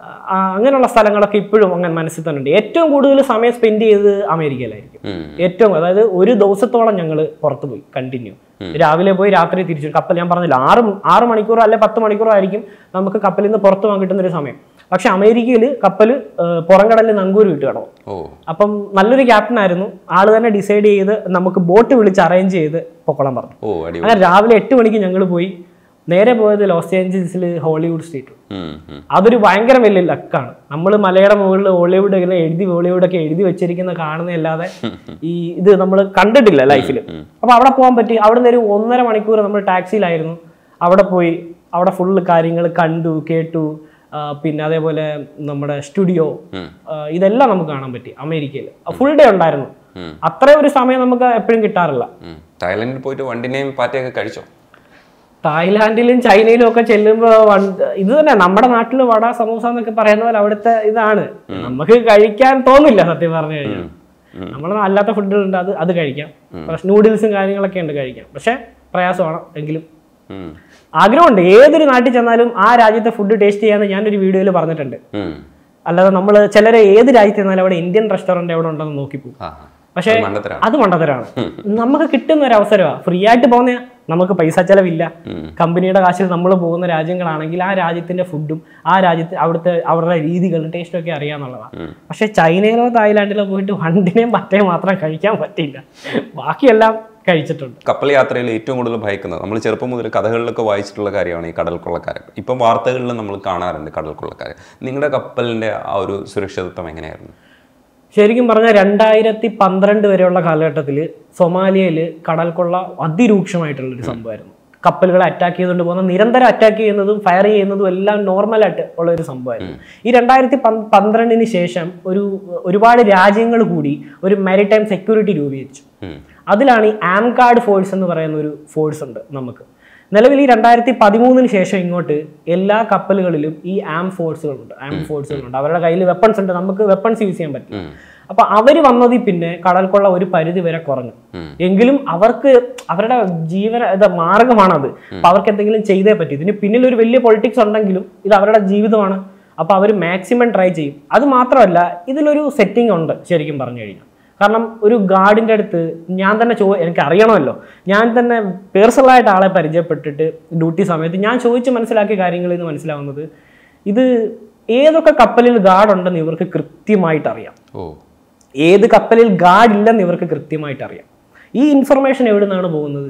ആ, അങ്ങനെയുള്ള സ്ഥലങ്ങളൊക്കെ ഇപ്പോഴും അങ്ങനെ മനസ്സിൽ തന്നെ ഉണ്ട് ഏറ്റവും കൂടുതൽ സമയം സ്പെൻഡ് ചെയ്തത് അമേരിക്കയിലായിരിക്കും ഉം. ഏറ്റവും അതായത് ഒരു ദിവസത്തോളം ഞങ്ങൾ പുറത്ത് പോയി കണ്ടിന്യൂ രാവിലെ പോയി രാത്രി തിരിച്ചു വരും. കപ്പൽ ഞാൻ പറഞ്ഞില്ല ആറ് മ- ആറ് മണിക്കൂറോ അല്ലെ പത്ത് മണിക്കൂറോ ആയിരിക്കും നമുക്ക് കപ്പലിൽ നിന്ന് പുറത്ത് പോകാൻ കിട്ടുന്ന ഒരു സമയം പക്ഷെ അമേരിക്കയിൽ കപ്പൽ പുറംകടലിൽ നങ്കൂര് വിട്ട് കിടന്നു ഓ അപ്പം നല്ലൊരു ക്യാപ്റ്റൻ ആയിരുന്നു ആള് തന്നെ ഡിസൈഡ് ചെയ്ത് നമുക്ക് ബോട്ട് വിളിച്ച് അറേഞ്ച് ചെയ്ത് പൊക്കോളം പറഞ്ഞു ഓ അടിപൊളി അങ്ങനെ രാവിലെ എട്ട് മണിക്ക് ഞങ്ങൾ പോയി നേരെ പോയത് ലോസ് ഏഞ്ചൽസിൽ ഹോളിവുഡ് സ്ട്രീറ്റ് ഉം, ഉം. അതൊരു ഭയങ്കര വലിയ ലക്കാണ് നമ്മൾ മലയുടെ മുകളിൽ ഹോളിവുഡ് ഇങ്ങനെ എഴുതി ഹോളിവുഡ് ഒക്കെ എഴുതി വെച്ചിരിക്കുന്ന കാണുന്നതല്ലാതെ ഈ ഇത് നമ്മൾ കണ്ടിട്ടില്ല ലൈഫിൽ അപ്പൊ അവിടെ പോകാൻ പറ്റി അവിടെ നിന്ന് ഒരു ഒന്നര മണിക്കൂർ നമ്മൾ ടാക്സിയിലായിരുന്നു അവിടെ പോയി അവിടെ ഫുള്ള് കാര്യങ്ങൾ കണ്ടു കേട്ടു ആ, പിന്നെ അതേപോലെ നമ്മുടെ സ്റ്റുഡിയോ ഇതെല്ലാം നമുക്ക് കാണാൻ പറ്റി അമേരിക്കയിൽ ഫുൾ ഡേ ഉണ്ടായിരുന്നു അത്രയും ഒരു സമയം നമുക്ക് എപ്പോഴും കിട്ടാറില്ല ഉം. തായ്ലൻഡിൽ പോയിട്ട് വണ്ടിനെയും പാറ്റയൊക്കെ കഴിച്ചോ തായ്ലാന്റിലും ചൈനയിലും ഒക്കെ ചെല്ലുമ്പോ വൺ- ഇത് തന്നെ നമ്മുടെ നാട്ടിൽ വട സമൂസ എന്നൊക്കെ പറയുന്ന പോലെ അവിടുത്തെ ഇതാണ് നമുക്ക് കഴിക്കാൻ തോന്നില്ല സത്യം പറഞ്ഞു കഴിഞ്ഞാൽ നമ്മൾ അല്ലാത്ത ഫുഡുകളുണ്ട് അത് അത് കഴിക്കാം പക്ഷെ നൂഡിൽസും കാര്യങ്ങളൊക്കെ ഉണ്ട് കഴിക്കാം പക്ഷെ പ്രയാസമാണ് എങ്കിലും ഉം. ആഗ്രഹമുണ്ട് ഏതൊരു നാട്ടിൽ ചെന്നാലും ആ രാജ്യത്തെ ഫുഡ് ടേസ്റ്റ് ചെയ്യാന്ന് ഞാനൊരു വീഡിയോയിൽ പറഞ്ഞിട്ടുണ്ട് ഉം. അല്ലാതെ നമ്മൾ ചിലരെ ഏത് രാജ്യത്ത് ചെന്നാലും അവിടെ ഇന്ത്യൻ റെസ്റ്റോറന്റ് എവിടെ ഉണ്ടെന്ന് നോക്കിപ്പോകും ആ പക്ഷേ അത് മണ്ടത്തരാണ്. അത് മണ്ടത്തരാണ് നമുക്ക് കിട്ടുന്ന ഒരു അവസരമാണ് ഫ്രീ ആയിട്ട് പോകുന്ന നമുക്ക് പൈസ ചെലവില്ല കമ്പനിയുടെ കാശിൽ നമ്മൾ പോകുന്ന രാജ്യങ്ങളാണെങ്കിൽ ആ രാജ്യത്തിന്റെ ഫുഡും ആ രാജ്യത്ത് അവിടുത്തെ അവരുടെ രീതികളും ടേസ്റ്റും ഒക്കെ അറിയാന്നുള്ളതാണ് പക്ഷെ ചൈനയിലോ തായ്ലാന്റിലോ പോയിട്ട് വണ്ടിനെയും പറ്റയും മാത്രം കഴിക്കാൻ പറ്റില്ല ബാക്കിയെല്ലാം കഴിച്ചിട്ടുണ്ട് കപ്പൽ യാത്രയിൽ ഏറ്റവും കൂടുതൽ ഭയക്കുന്നത് നമ്മൾ ചെറുപ്പം മുതൽ കഥകളിലൊക്കെ വായിച്ചിട്ടുള്ള കാര്യമാണ് ഈ കടൽ കൊള്ളക്കാരൻ ഇപ്പം വാർത്തകളിൽ നമ്മൾ കാണാറുണ്ട് കടൽ കൊള്ളക്കാരൻ നിങ്ങളുടെ കപ്പലിന്റെ ആ ഒരു സുരക്ഷിതത്വം എങ്ങനെയായിരുന്നു ശരിക്കും പറഞ്ഞാൽ രണ്ടായിരത്തി പന്ത്രണ്ട് വരെയുള്ള കാലഘട്ടത്തിൽ സൊമാലിയയിൽ കടൽ കൊള്ള അതിരൂക്ഷമായിട്ടുള്ള ഒരു സംഭവമായിരുന്നു കപ്പലുകളെ അറ്റാക്ക് ചെയ്തുകൊണ്ട് പോകുന്ന നിരന്തരം അറ്റാക്ക് ചെയ്യുന്നതും ഫയർ ചെയ്യുന്നതും എല്ലാം നോർമലായിട്ട് ഉള്ള ഒരു സംഭവമായിരുന്നു ഈ രണ്ടായിരത്തി പന്ത് പന്ത്രണ്ടിന് ശേഷം ഒരു ഒരുപാട് രാജ്യങ്ങൾ കൂടി ഒരു മാരിടൈം സെക്യൂരിറ്റി രൂപീകരിച്ചു ഉം. അതിലാണ് ഈ ആംകാർഡ് ഫോഴ്സ് എന്ന് പറയുന്ന ഒരു ഫോഴ്സ് ഉണ്ട് നമുക്ക് നിലവിൽ ഈ രണ്ടായിരത്തി പതിമൂന്നിന് ശേഷം ഇങ്ങോട്ട് എല്ലാ കപ്പലുകളിലും ഈ ആം ഫോഴ്സുകളുണ്ട് ആം ഫോഴ്സുകളുണ്ട് അവരുടെ കയ്യിൽ വെപ്പൺസ് ഉണ്ട് നമുക്ക് വെപ്പൺസ് യൂസ് ചെയ്യാൻ പറ്റും അപ്പൊ അവര് വന്നതിൽ പിന്നെ കടൽക്കൊള്ള ഒരു പരിധി വരെ കുറഞ്ഞു എങ്കിലും അവർക്ക് അവരുടെ ജീവന ഇത് മാർഗമാണത് അപ്പൊ അവർക്ക് എന്തെങ്കിലും ചെയ്തേ പറ്റൂ ഇതിന് പിന്നിൽ ഒരു വലിയ പൊളിറ്റിക്സ് ഉണ്ടെങ്കിലും ഇത് അവരുടെ ജീവിതമാണ് അപ്പൊ അവർ മാക്സിമം ട്രൈ ചെയ്യും അത് മാത്രമല്ല ഇതിലൊരു സെറ്റിംഗ് ഉണ്ട് ശരിക്കും പറഞ്ഞു കഴിഞ്ഞാൽ കാരണം ഒരു ഗാർഡിൻ്റെ അടുത്ത് ഞാൻ തന്നെ ചോ എനിക്ക് അറിയണമല്ലോ ഞാൻ തന്നെ പേഴ്സണലായിട്ട് ആളെ പരിചയപ്പെട്ടിട്ട് ഡ്യൂട്ടി സമയത്ത് ഞാൻ ചോദിച്ച് മനസ്സിലാക്കിയ കാര്യങ്ങളിൽ നിന്ന് മനസ്സിലാവുന്നത് ഇത് ഏതൊക്കെ കപ്പലിൽ ഗാർഡ് ഉണ്ടെന്ന് ഇവർക്ക് കൃത്യമായിട്ട് അറിയാം ഓ ഏത് കപ്പലിൽ ഗാർഡ് ഇല്ലെന്ന് ഇവർക്ക് കൃത്യമായിട്ട് അറിയാം ഈ ഇൻഫർമേഷൻ എവിടെ നിന്നാണ് പോകുന്നത്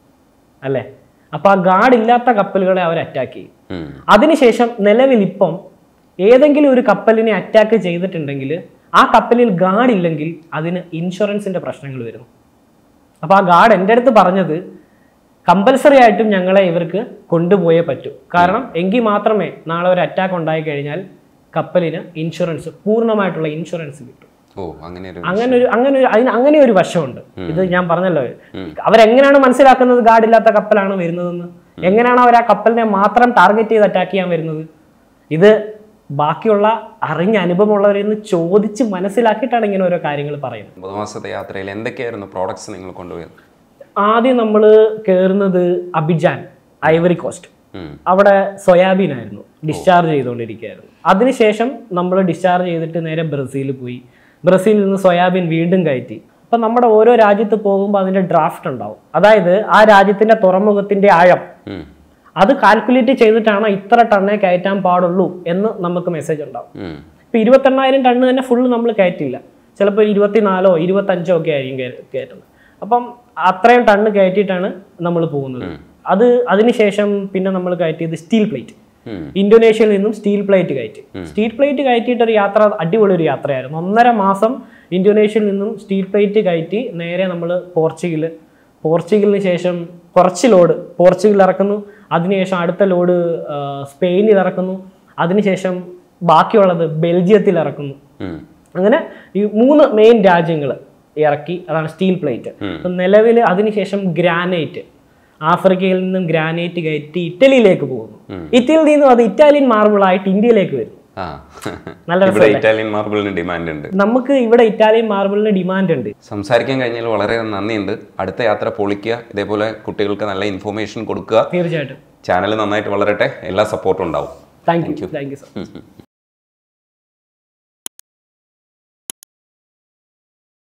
അല്ലേ അപ്പൊ ആ ഗാർഡ് ഇല്ലാത്ത കപ്പലുകളെ അവർ അറ്റാക്ക് ചെയ്യും ഉം. അതിനുശേഷം നിലവിൽ ഇപ്പം ഏതെങ്കിലും ഒരു കപ്പലിനെ അറ്റാക്ക് ചെയ്തിട്ടുണ്ടെങ്കിൽ ആ കപ്പലിൽ ഗാർഡ് ഇല്ലെങ്കിൽ അതിന് ഇൻഷുറൻസിന്റെ പ്രശ്നങ്ങൾ വരുന്നു അപ്പോൾ ആ ഗാർഡ് എൻ്റെ അടുത്ത് പറഞ്ഞത് കമ്പൽസറി ആയിട്ടും ഞങ്ങളെ ഇവർക്ക് കൊണ്ടുപോയേ പറ്റൂ കാരണം എങ്കിൽ മാത്രമേ നാളെ ഒരു അറ്റാക്ക് ഉണ്ടായി കഴിഞ്ഞാൽ കപ്പലിന് ഇൻഷുറൻസ് പൂർണ്ണമായിട്ടുള്ള ഇൻഷുറൻസ് കിട്ടും ഓ അങ്ങനെ ഒരു അങ്ങനെ ഒരു അങ്ങനെ ഒരു അതിന് അങ്ങനെ ഒരു വശമുണ്ട് ഇത് ഞാൻ പറഞ്ഞല്ലോ അവരെങ്ങനെയാണ് മനസ്സിലാക്കുന്നത് ഗാർഡ് ഇല്ലാത്ത കപ്പലാണ് വരുന്നതെന്ന് എങ്ങനെയാണ് അവർ ആ കപ്പലിനെ മാത്രം ടാർഗറ്റ് ചെയ്ത് അറ്റാക്ക് ചെയ്യാൻ വരുന്നത് ഇത് ബാക്കിയുള്ള അറിഞ്ഞ അനുഭവമുള്ളവരിൽ നിന്ന് ചോദിച്ച് മനസ്സിലാക്കിയിട്ടാണ് ഇങ്ങനെ ഓരോ കാര്യങ്ങൾ പറയുന്നത് ഒമ്പത് മാസത്തെ യാത്രയിൽ എന്തൊക്കെയായിരുന്നു പ്രോഡക്ട്സ് നിങ്ങൾ കൊണ്ടുപോയത് ആദ്യം നമ്മൾ കയറുന്നത് അബിജാൻ ഐവറി കോസ്റ്റ് ഉം. അവിടെ സോയാബീൻ ആയിരുന്നു ഡിസ്ചാർജ് ചെയ്തുകൊണ്ടിരിക്കുകയായിരുന്നു അതിനുശേഷം നമ്മൾ ഡിസ്ചാർജ് ചെയ്തിട്ട് നേരെ ബ്രസീലിൽ പോയി ബ്രസീലിൽ നിന്ന് സോയാബീൻ വീണ്ടും കയറ്റി അപ്പം നമ്മുടെ ഓരോ രാജ്യത്ത് പോകുമ്പോൾ അതിൻ്റെ ഡ്രാഫ്റ്റ് ഉണ്ടാവും അതായത് ആ രാജ്യത്തിൻ്റെ തുറമുഖത്തിൻ്റെ ആഴം ഉം. അത് കാൽക്കുലേറ്റ് ചെയ്തിട്ടാണ് ഇത്ര ടണ്ണേ കയറ്റാൻ പാടുള്ളൂ എന്ന് നമുക്ക് മെസ്സേജ് ഉണ്ടാവും ഉം. ഇപ്പൊ ഇരുപത്തെണ്ണായിരം ടണ്ണ് തന്നെ ഫുള്ള് നമ്മൾ കയറ്റില്ല ചിലപ്പോൾ ഇരുപത്തിനാലോ ഇരുപത്തഞ്ചോ ഒക്കെ ആയിരിക്കും കയറി- കയറ്റുന്നത് അപ്പം അത്രയും ടണ്ണ് കയറ്റിയിട്ടാണ് നമ്മൾ പോകുന്നത് അത് അതിനുശേഷം പിന്നെ നമ്മൾ കയറ്റിയത് സ്റ്റീൽ പ്ലേറ്റ് ഉം. ഇന്തോനേഷ്യയിൽ നിന്നും സ്റ്റീൽ പ്ലേറ്റ് കയറ്റി സ്റ്റീൽ പ്ലേറ്റ് കയറ്റിയിട്ട് ഒരു യാത്ര അടിപൊളി ഒരു യാത്രയായിരുന്നു ഒന്നര മാസം ഇന്തോനേഷ്യയിൽ നിന്നും സ്റ്റീൽ പ്ലേറ്റ് കയറ്റി നേരെ നമ്മൾ പോർച്ചുഗൽ പോർച്ചുഗലിന് ശേഷം കുറച്ച് ലോഡ് പോർച്ചുഗൽ ഇറക്കുന്നു അതിനുശേഷം അടുത്ത ലോഡ് ആ, സ്പെയിനിൽ ഇറക്കുന്നു അതിനുശേഷം ബാക്കിയുള്ളത് ബെൽജിയത്തിൽ ഇറക്കുന്നു ഉം. അങ്ങനെ ഈ മൂന്ന് മെയിൻ രാജ്യങ്ങൾ ഇറക്കി അതാണ് സ്റ്റീൽ പ്ലേറ്റ് നിലവിൽ അതിനുശേഷം ഗ്രാനൈറ്റ് ആഫ്രിക്കയിൽ നിന്നും ഗ്രാനൈറ്റ് കയറ്റി ഇറ്റലിയിലേക്ക് പോകുന്നു ഇറ്റലിയിൽ നിന്നും അത് ഇറ്റാലിയൻ മാർബിൾ ആയിട്ട് ഇന്ത്യയിലേക്ക് വരുന്നു ആ നല്ല ഇവിടെ ഇറ്റാലിയൻ മാർബിളിന് ഡിമാൻഡ് ഉണ്ട് നമുക്ക് ഇവിടെ ഇറ്റാലിയൻ മാർബിളിന് ഡിമാൻഡ് ഉണ്ട് സംസാരിക്കാൻ കഴിഞ്ഞാൽ വളരെ നന്ദിയുണ്ട് അടുത്ത യാത്ര പൊളിക്കുക ഇതേപോലെ കുട്ടികൾക്ക് നല്ല ഇൻഫോർമേഷൻ കൊടുക്കുക തീർച്ചയായിട്ടും ചാനൽ നന്നായിട്ട് വളരട്ടെ എല്ലാ സപ്പോർട്ടും ഉണ്ടാവും thank you thank you so much